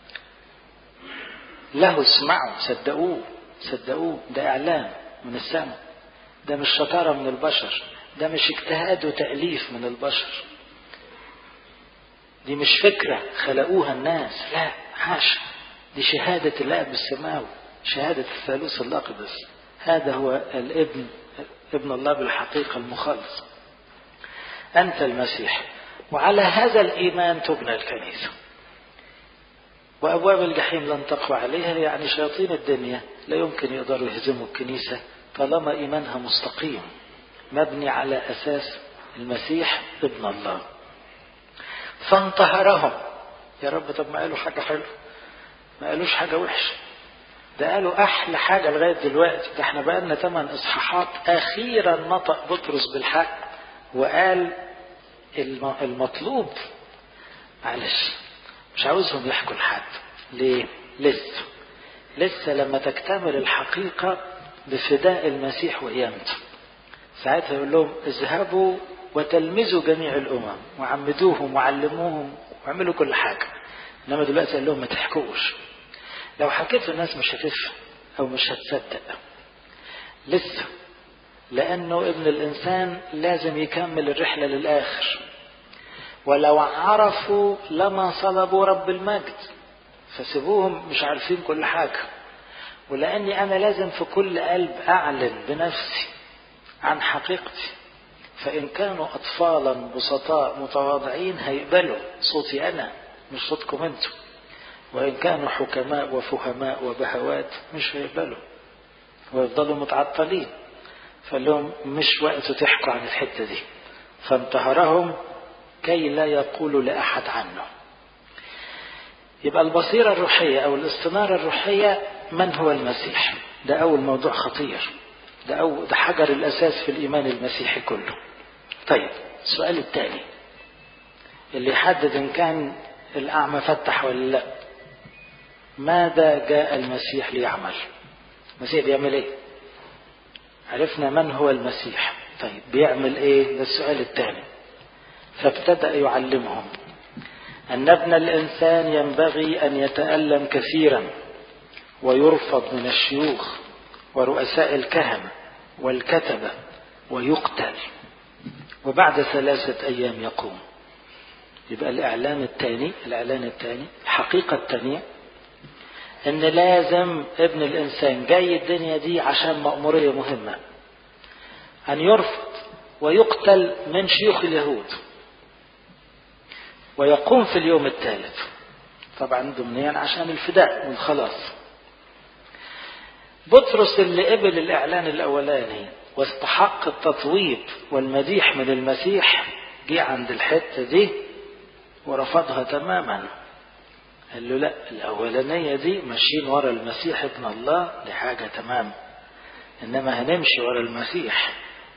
Speaker 1: له اسمعوا صدقوه صدقوه ده اعلان من السماء ده مش شطاره من البشر ده مش اجتهاد وتاليف من البشر دي مش فكره خلقوها الناس لا حاشا دي شهاده الاب السماوي شهاده الثالوث الاقدس هذا هو الابن ابن الله بالحقيقه المخلص انت المسيح وعلى هذا الإيمان تبنى الكنيسة وأبواب الجحيم لن تقوى عليها يعني شياطين الدنيا لا يمكن يقدروا يهزموا الكنيسة طالما إيمانها مستقيم مبني على أساس المسيح ابن الله فانتهرهم يا رب طب ما قالوا حاجة حلوة ما قالوش حاجة وحشة ده قالوا أحلى حاجة لغاية دلوقتي ده احنا بقالنا ثمان إصحاحات أخيرا نطق بطرس بالحق وقال المطلوب معلش مش عاوزهم يحكوا لحد ليه لسه لسه لما تكتمل الحقيقة بفداء المسيح وقيامته ساعتها يقول لهم اذهبوا وتلمذوا جميع الأمم وعمدوهم وعلموهم واعملوا كل حاجة إنما دلوقتي قال لهم ما تحكوش لو حكيت الناس مش هتفهم أو مش هتصدق لسه لأنه ابن الإنسان لازم يكمل الرحلة للآخر ولو عرفوا لما صلبوا رب المجد فسيبوهم مش عارفين كل حاجة ولأني أنا لازم في كل قلب أعلن بنفسي عن حقيقتي فإن كانوا أطفالا بسطاء متواضعين هيقبلوا صوتي أنا مش صوتكم أنتم وإن كانوا حكماء وفهماء وبهوات مش هيقبلوا ويفضلوا متعطلين فقال لهم مش وقت تحكوا عن الحتة دي فانتهرهم كي لا يقولوا لأحد عنه يبقى البصيرة الروحية أو الاستنارة الروحية من هو المسيح ده أول موضوع خطير ده, أول ده حجر الأساس في الإيمان المسيحي كله طيب السؤال الثاني اللي يحدد إن كان الأعمى فتح ولا لا ماذا جاء المسيح ليعمل المسيح بيعمل ايه عرفنا من هو المسيح طيب بيعمل ايه ده السؤال الثاني فابتدأ يعلمهم أن ابن الإنسان ينبغي أن يتألم كثيرا ويرفض من الشيوخ ورؤساء الكهنة والكتبة ويقتل وبعد ثلاثة أيام يقوم يبقى الإعلان الثاني الإعلان الثاني الحقيقة الثانية إن لازم ابن الإنسان جاي الدنيا دي عشان مأمورية مهمة أن يرفض ويقتل من شيوخ اليهود ويقوم في اليوم الثالث طبعا ضمنيا عشان الفداء والخلاص بطرس اللي قبل الإعلان الأولاني واستحق التطويب والمديح من المسيح جه عند الحتة دي ورفضها تماما قال له لا الأولانية دي ماشيين ورا المسيح ابن الله دي حاجة تمام إنما هنمشي ورا المسيح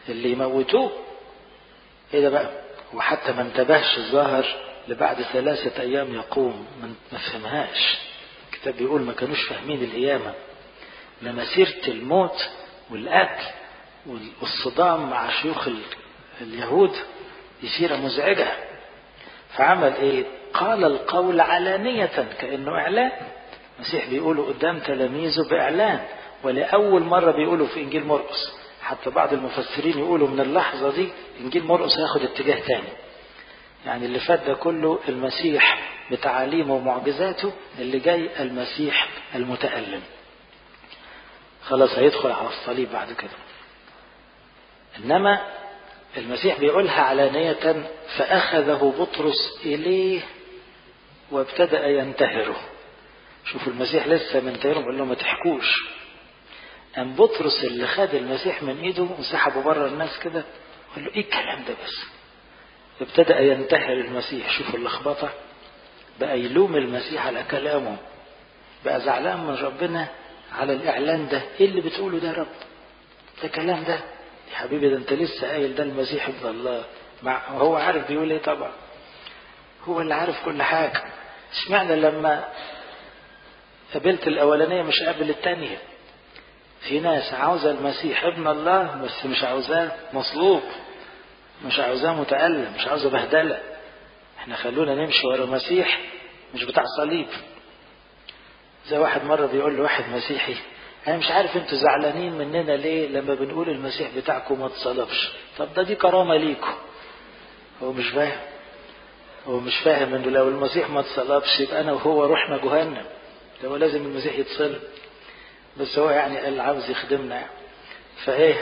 Speaker 1: اللي يموتوه ايه ده بقى وحتى ما انتبهش الظاهر لبعد ثلاثة أيام يقوم ما فهمهاش الكتاب بيقول ما كانوش فاهمين القيامة لما سيرة الموت والقتل والصدام مع شيوخ اليهود دي سيرة مزعجة فعمل ايه قال القول علانية كأنه إعلان المسيح بيقوله قدام تلاميذه بإعلان ولأول مرة بيقوله في إنجيل مرقس حتى بعض المفسرين يقولوا من اللحظة دي إنجيل مرقس هياخد اتجاه تاني يعني اللي فات ده كله المسيح بتعاليمه ومعجزاته اللي جاي المسيح المتألم خلاص هيدخل على الصليب بعد كده إنما المسيح بيقولها علانية فأخذه بطرس إليه وابتدأ ينتهره شوفوا المسيح لسه منتهره بيقول له ما تحكوش أم بطرس اللي خد المسيح من إيده وسحبه بره الناس كده قال له إيه الكلام ده بس ابتدأ ينتهر المسيح شوفوا اللخبطة بقى يلوم المسيح على كلامه بقى زعلان من ربنا على الإعلان ده إيه اللي بتقوله ده يا رب ده كلام ده يا حبيبي ده أنت لسه قايل ده المسيح ابن الله مع هو عارف بيقول إيه طبعا هو اللي عارف كل حاجة اشمعنى لما قابلت الأولانية مش قابل التانية في ناس عاوزة المسيح ابن الله بس مش عاوزاه مصلوب مش عاوزاه متألم مش عاوزة بهدلة احنا خلونا نمشي ورا مسيح مش بتاع صليب زي واحد مرة بيقول لواحد مسيحي انا مش عارف انتوا زعلانين مننا ليه لما بنقول المسيح بتاعكم ما اتصلبش طب ده دي كرامة ليكم هو مش فاهم هو مش فاهم انه لو المسيح ما اتصلبش يبقى انا وهو رحنا جهنم ده هو لازم المسيح يتصلب بس هو يعني قال عاوز يخدمنا يعني. فايه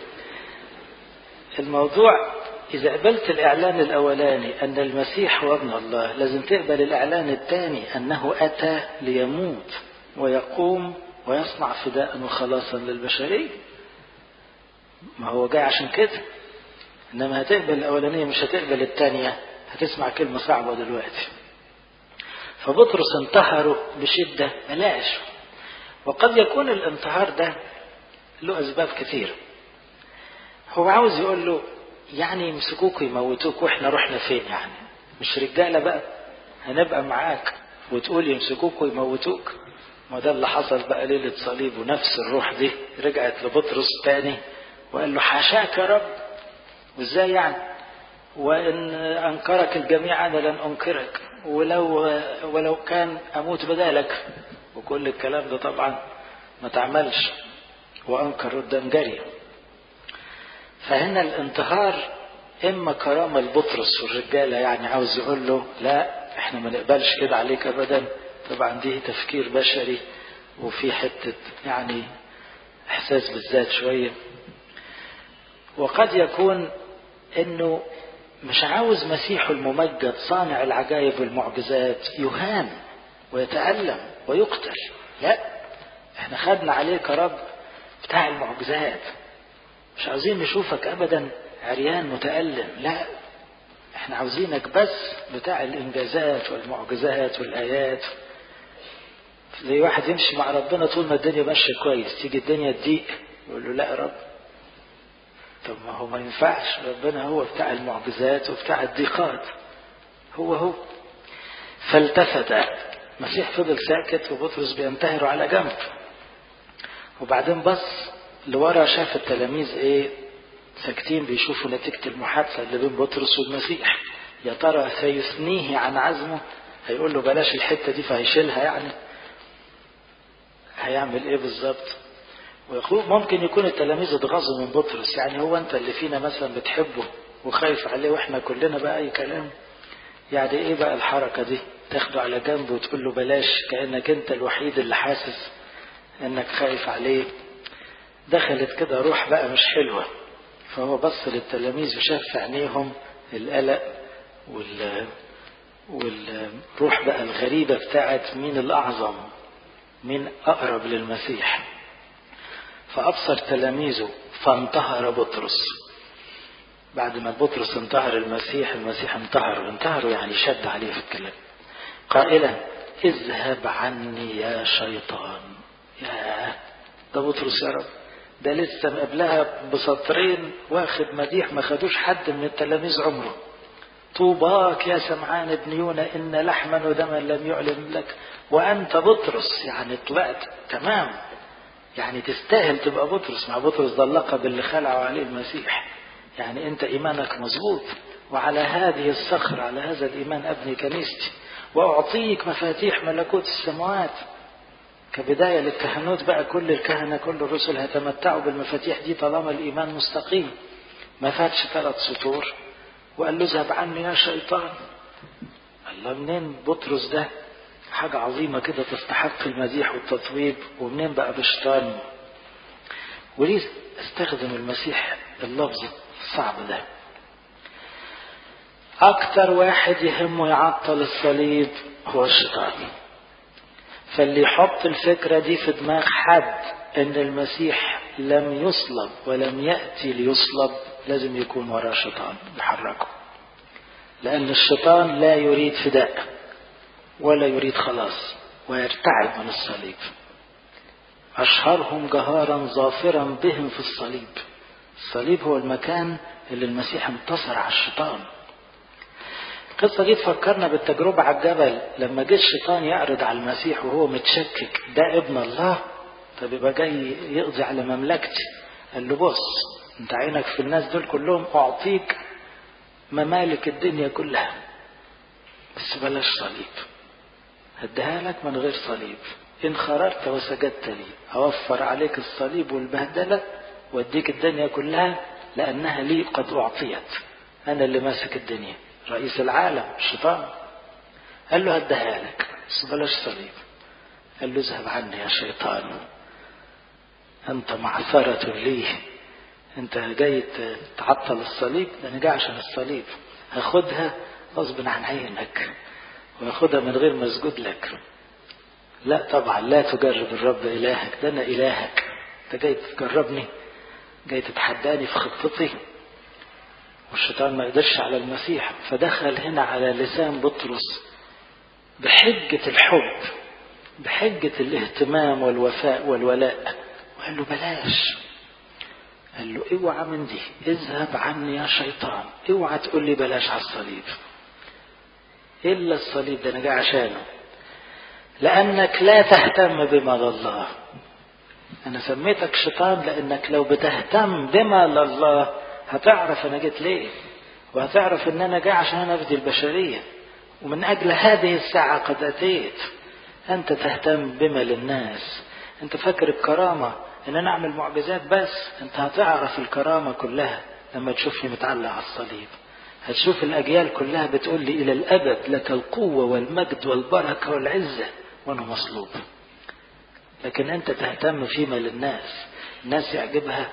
Speaker 1: الموضوع إذا قبلت الإعلان الأولاني أن المسيح هو ابن الله لازم تقبل الإعلان الثاني أنه أتى ليموت ويقوم ويصنع فداء وخلاصا للبشرية ما هو جاي عشان كده إنما هتقبل الأولانية مش هتقبل الثانية هتسمع كلمة صعبة دلوقتي فبطرس انتهره بشدة بلاش وقد يكون الانتهار ده له أسباب كثيرة هو عاوز يقول له يعني يمسكوك ويموتوك واحنا رحنا فين يعني مش رجاله بقى هنبقى معاك وتقول يمسكوك ويموتوك ما ده اللي حصل بقى ليلة صليب ونفس الروح دي رجعت لبطرس تاني وقال له حاشاك يا رب وازاي يعني وان انكرك الجميع انا لن انكرك ولو ولو كان اموت بدالك وكل الكلام ده طبعا ما تعملش وانكر قدام جري فهنا الانتهار اما كرامه لبطرس والرجاله يعني عاوز يقول له لا احنا ما نقبلش كده عليك ابدا طبعا دي تفكير بشري وفي حته يعني احساس بالذات شويه وقد يكون انه مش عاوز مسيحه الممجد صانع العجائب والمعجزات يهان ويتألم ويقتل لا احنا خدنا عليك يا رب بتاع المعجزات مش عاوزين نشوفك ابدا عريان متألم لا احنا عاوزينك بس بتاع الانجازات والمعجزات والايات زي واحد يمشي مع ربنا طول ما الدنيا ماشيه كويس تيجي الدنيا تضيق يقول له لا يا رب طب ما هو ما ينفعش ربنا هو بتاع المعجزات وبتاع الضيقات هو هو فالتفت المسيح فضل ساكت وبطرس بينتهروا على جنب وبعدين بص لورا شاف التلاميذ ايه ساكتين بيشوفوا نتيجة المحادثة اللي بين بطرس والمسيح يا ترى سيثنيه عن عزمه هيقول له بلاش الحتة دي فهيشيلها يعني هيعمل ايه بالظبط ويقول ممكن يكون التلاميذ اتغاظوا من بطرس يعني هو انت اللي فينا مثلا بتحبه وخايف عليه واحنا كلنا بقى اي كلام يعني ايه بقى الحركة دي تاخده على جنب وتقول له بلاش كأنك انت الوحيد اللي حاسس انك خايف عليه دخلت كده روح بقى مش حلوة فهو بص للتلاميذ وشاف في عينيهم القلق وال والروح بقى الغريبة بتاعت مين الأعظم مين أقرب للمسيح فأبصر تلاميذه فانتهر بطرس بعد ما بطرس انتهر المسيح المسيح انتهر انتهر يعني شد عليه في الكلام قائلا اذهب عني يا شيطان يا ده بطرس يا رب ده لسه قبلها بسطرين واخد مديح ما خدوش حد من التلاميذ عمره طوباك يا سمعان ابن يونا إن لحما ودما لم يعلن لك وأنت بطرس يعني طلعت تمام يعني تستاهل تبقى بطرس مع بطرس ده اللقب اللي خلعوا عليه المسيح يعني أنت إيمانك مظبوط وعلى هذه الصخر على هذا الإيمان أبني كنيستي وأعطيك مفاتيح ملكوت السماوات كبداية للكهنوت بقى كل الكهنة كل الرسل هيتمتعوا بالمفاتيح دي طالما الإيمان مستقيم ما فاتش ثلاث سطور وقال له اذهب عني يا شيطان الله منين بطرس ده حاجة عظيمة كده تستحق المديح والتطويب ومنين بقى بشيطان وليه استخدم المسيح اللفظ الصعب ده أكتر واحد يهمه يعطل الصليب هو الشيطان فاللي يحط الفكرة دي في دماغ حد ان المسيح لم يصلب ولم يأتي ليصلب لازم يكون وراه شيطان يحركه لأن الشيطان لا يريد فداء ولا يريد خلاص ويرتعب من الصليب أشهرهم جهارا ظافرا بهم في الصليب الصليب هو المكان اللي المسيح انتصر على الشيطان القصة دي تفكرنا بالتجربة على الجبل لما جه الشيطان يعرض على المسيح وهو متشكك ده ابن الله طب يبقى جاي يقضي على مملكتي قال له بص انت عينك في الناس دول كلهم اعطيك ممالك الدنيا كلها بس بلاش صليب هديها لك من غير صليب ان خررت وسجدت لي اوفر عليك الصليب والبهدله واديك الدنيا كلها لانها لي قد اعطيت انا اللي ماسك الدنيا رئيس العالم الشيطان قال له هديها لك بس بلاش صليب قال له اذهب عني يا شيطان انت معثرة لي انت جاي تعطل الصليب ده انا جاي عشان الصليب هاخدها غصب عن عينك وهاخدها من غير ما اسجد لك لا طبعا لا تجرب الرب الهك ده انا الهك انت جاي تجربني جاي تتحداني في خطتي والشيطان ما قدرش على المسيح فدخل هنا على لسان بطرس بحجة الحب بحجة الاهتمام والوفاء والولاء وقال له بلاش قال له اوعى من دي اذهب عني يا شيطان اوعى تقول لي بلاش على الصليب الا الصليب ده انا جاي عشانه لانك لا تهتم بما لله انا سميتك شيطان لانك لو بتهتم بما لله هتعرف انا جيت ليه وهتعرف ان انا جاي عشان افدي البشريه ومن اجل هذه الساعه قد اتيت انت تهتم بما للناس انت فاكر الكرامه ان انا اعمل معجزات بس انت هتعرف الكرامه كلها لما تشوفني متعلق على الصليب هتشوف الاجيال كلها بتقول لي الى الابد لك القوه والمجد والبركه والعزه وانا مصلوب لكن انت تهتم فيما للناس الناس يعجبها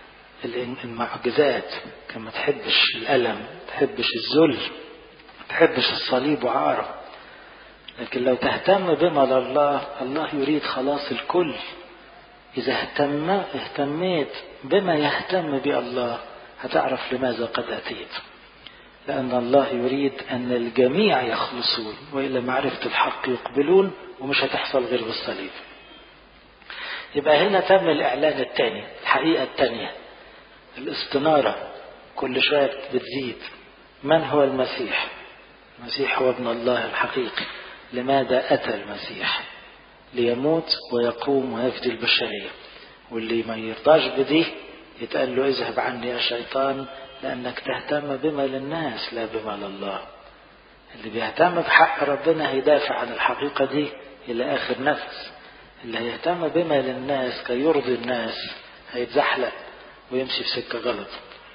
Speaker 1: المعجزات كان ما تحبش الالم ما تحبش الذل ما تحبش الصليب وعاره لكن لو تهتم بما لله الله يريد خلاص الكل إذا اهتم اهتميت بما يهتم به الله هتعرف لماذا قد أتيت لأن الله يريد أن الجميع يخلصون وإلى معرفة الحق يقبلون ومش هتحصل غير بالصليب يبقى هنا تم الإعلان الثاني الحقيقة الثانية الاستنارة كل شوية بتزيد من هو المسيح المسيح هو ابن الله الحقيقي لماذا أتى المسيح ليموت ويقوم ويفدي البشرية واللي ما يرضاش بدي يتقال له اذهب عني يا شيطان لأنك تهتم بما للناس لا بما لله اللي بيهتم بحق ربنا هيدافع عن الحقيقة دي إلى آخر نفس اللي هيهتم بما للناس كي يرضي الناس هيتزحلق ويمشي في سكة غلط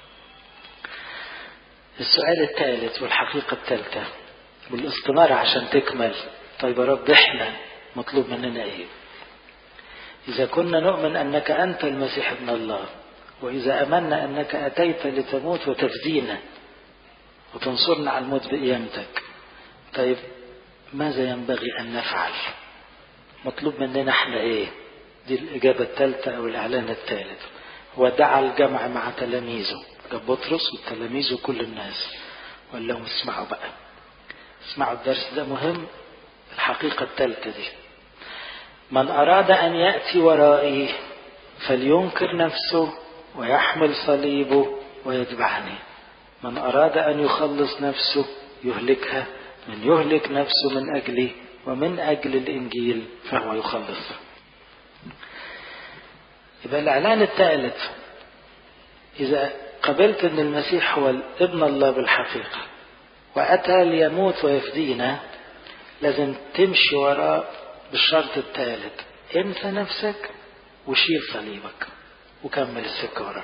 Speaker 1: السؤال الثالث والحقيقة الثالثة والاستنارة عشان تكمل طيب يا رب احنا مطلوب مننا ايه اذا كنا نؤمن انك انت المسيح ابن الله واذا امنا انك اتيت لتموت وتفدينا وتنصرنا على الموت بقيامتك طيب ماذا ينبغي ان نفعل مطلوب مننا احنا ايه دي الاجابه الثالثه او الاعلان الثالث ودعا الجمع مع تلاميذه جاب بطرس والتلاميذ وكل الناس وقال لهم اسمعوا بقى اسمعوا الدرس ده مهم الحقيقة الثالثة دي من أراد أن يأتي ورائي فلينكر نفسه ويحمل صليبه ويتبعني من أراد أن يخلص نفسه يهلكها من يهلك نفسه من أجلي ومن أجل الإنجيل فهو يخلص يبقى الإعلان الثالث إذا قبلت أن المسيح هو ابن الله بالحقيقة وأتى ليموت ويفدينا لازم تمشي وراه بالشرط الثالث انسى نفسك وشيل صليبك وكمل السكة وراه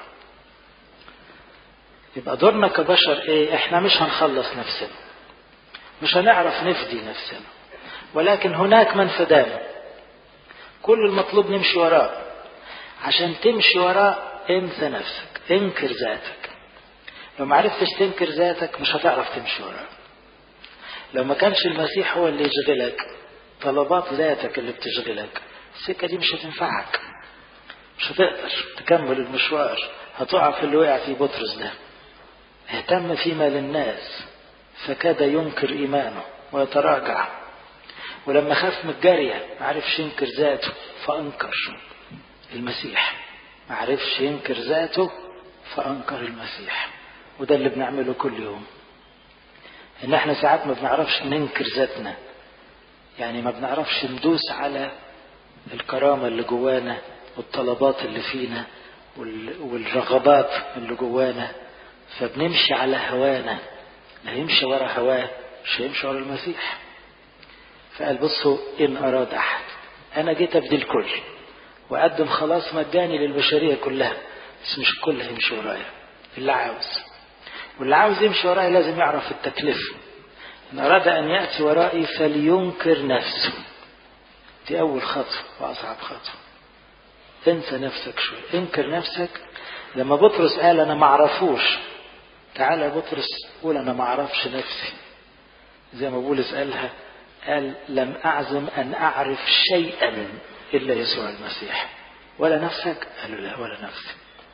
Speaker 1: يبقى دورنا كبشر ايه احنا مش هنخلص نفسنا مش هنعرف نفدي نفسنا ولكن هناك من فدانا كل المطلوب نمشي وراه عشان تمشي وراه انسى نفسك انكر ذاتك لو ما عرفتش تنكر ذاتك مش هتعرف تمشي وراه لو ما كانش المسيح هو اللي يشغلك طلبات ذاتك اللي بتشغلك السكة دي مش هتنفعك مش هتقدر تكمل المشوار هتقع في اللي وقع فيه بطرس ده اهتم فيما للناس فكاد ينكر إيمانه ويتراجع ولما خاف من الجارية ما عرفش ينكر ذاته فأنكر المسيح ما عرفش ينكر ذاته فأنكر المسيح وده اللي بنعمله كل يوم إن احنا ساعات ما بنعرفش ننكر ذاتنا يعني ما بنعرفش ندوس على الكرامة اللي جوانا والطلبات اللي فينا والرغبات اللي جوانا فبنمشي على هوانا لا يمشي ورا هواه مش هيمشي ورا المسيح فقال بصوا إن أراد أحد أنا جيت أبدي الكل وأقدم خلاص مجاني للبشرية كلها بس مش الكل هيمشي ورايا اللي عاوز واللي عاوز يمشي ورايا لازم يعرف التكلفة إن أراد أن يأتي ورائي فلينكر نفسه دي أول خطوة وأصعب خطوة انسى نفسك شوي انكر نفسك لما بطرس قال أنا ما أعرفوش تعالى يا بطرس قول أنا ما أعرفش نفسي زي ما بولس قالها قال لم أعزم أن أعرف شيئا إلا يسوع المسيح ولا نفسك قالوا لا ولا نفسي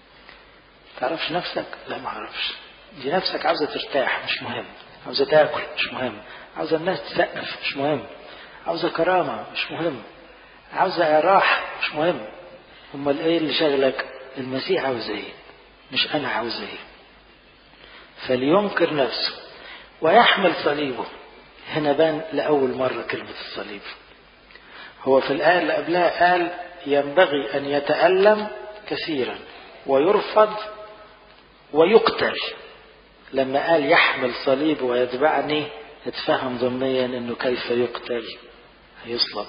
Speaker 1: تعرفش نفسك لا ما أعرفش دي نفسك عاوزة ترتاح مش مهم عاوزة تاكل مش مهم عاوزة الناس تسقف مش مهم عاوزة كرامة مش مهم عاوزة راحة مش مهم امال ايه اللي شغلك المسيح عاوز ايه مش انا عاوز ايه فلينكر نفسه ويحمل صليبه هنا بان لأول مرة كلمة الصليب هو في الآية اللي قبلها قال ينبغي أن يتألم كثيرا ويرفض ويقتل لما قال يحمل صليب ويتبعني اتفهم ضمنيا انه كيف يقتل هيصلب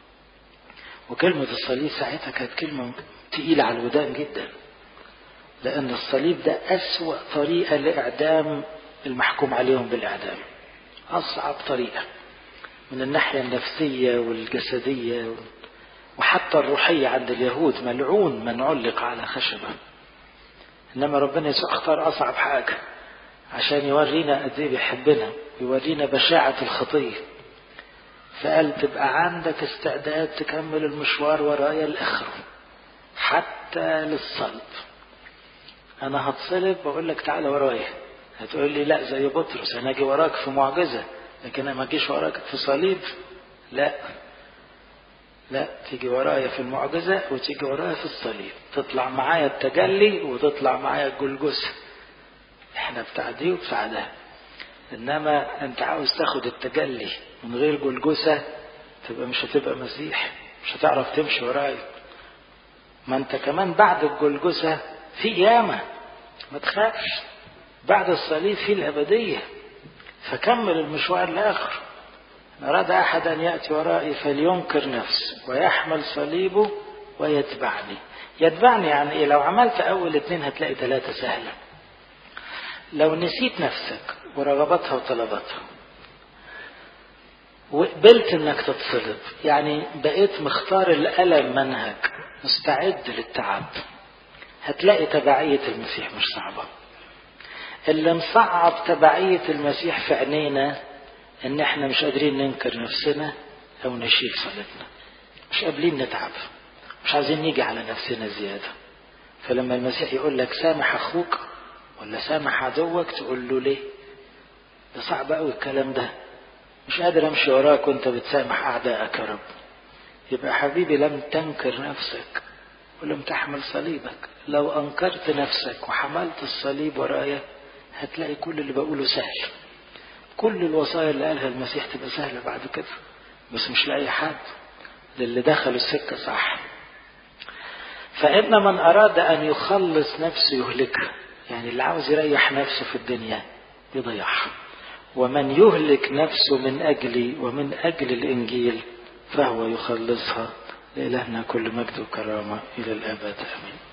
Speaker 1: وكلمة الصليب ساعتها كانت كلمة تقيلة على الودان جدا لأن الصليب ده أسوأ طريقة لإعدام المحكوم عليهم بالإعدام أصعب طريقة من الناحية النفسية والجسدية وحتى الروحية عند اليهود ملعون من علق على خشبة إنما ربنا يسوع اختار أصعب حاجة عشان يورينا قد إيه بيحبنا يورينا بشاعة الخطية فقال تبقى عندك استعداد تكمل المشوار ورايا الآخر حتى للصلب أنا هتصلب بقول لك تعالى ورايا هتقول لي لا زي بطرس أنا أجي وراك في معجزة لكن أنا ما أجيش وراك في صليب لا لا تيجي ورايا في المعجزة وتيجي ورايا في الصليب تطلع معايا التجلي وتطلع معايا الجلجسة احنا بتاع دي وبتاع ده انما انت عاوز تاخد التجلي من غير جلجسة تبقى مش هتبقى مسيح مش هتعرف تمشي ورايا ما انت كمان بعد الجلجسة في قيامة ما تخافش بعد الصليب في الأبدية فكمل المشوار لآخر أراد أحد أن يأتي ورائي فلينكر نفسه ويحمل صليبه ويتبعني يتبعني يعني إيه لو عملت أول اتنين هتلاقي ثلاثة سهلة لو نسيت نفسك ورغباتها وطلباتها وقبلت انك تتصلب يعني بقيت مختار الألم منهج مستعد للتعب هتلاقي تبعية المسيح مش صعبة اللي مصعب تبعية المسيح في عينينا ان احنا مش قادرين ننكر نفسنا او نشيل صليبنا مش قابلين نتعب مش عايزين نيجي على نفسنا زيادة فلما المسيح يقول لك سامح اخوك ولا سامح عدوك تقول له ليه ده صعب قوي الكلام ده مش قادر امشي وراك وانت بتسامح اعدائك يا رب يبقى حبيبي لم تنكر نفسك ولم تحمل صليبك لو أنكرت نفسك وحملت الصليب ورايا هتلاقي كل اللي بقوله سهل كل الوصايا اللي قالها المسيح تبقى سهلة بعد كده بس مش لأي حد للي دخلوا السكة صح فإن من أراد أن يخلص نفسه يهلكها يعني اللي عاوز يريح نفسه في الدنيا يضيعها ومن يهلك نفسه من أجلي ومن أجل الإنجيل فهو يخلصها لإلهنا كل مجد وكرامة إلى الأبد آمين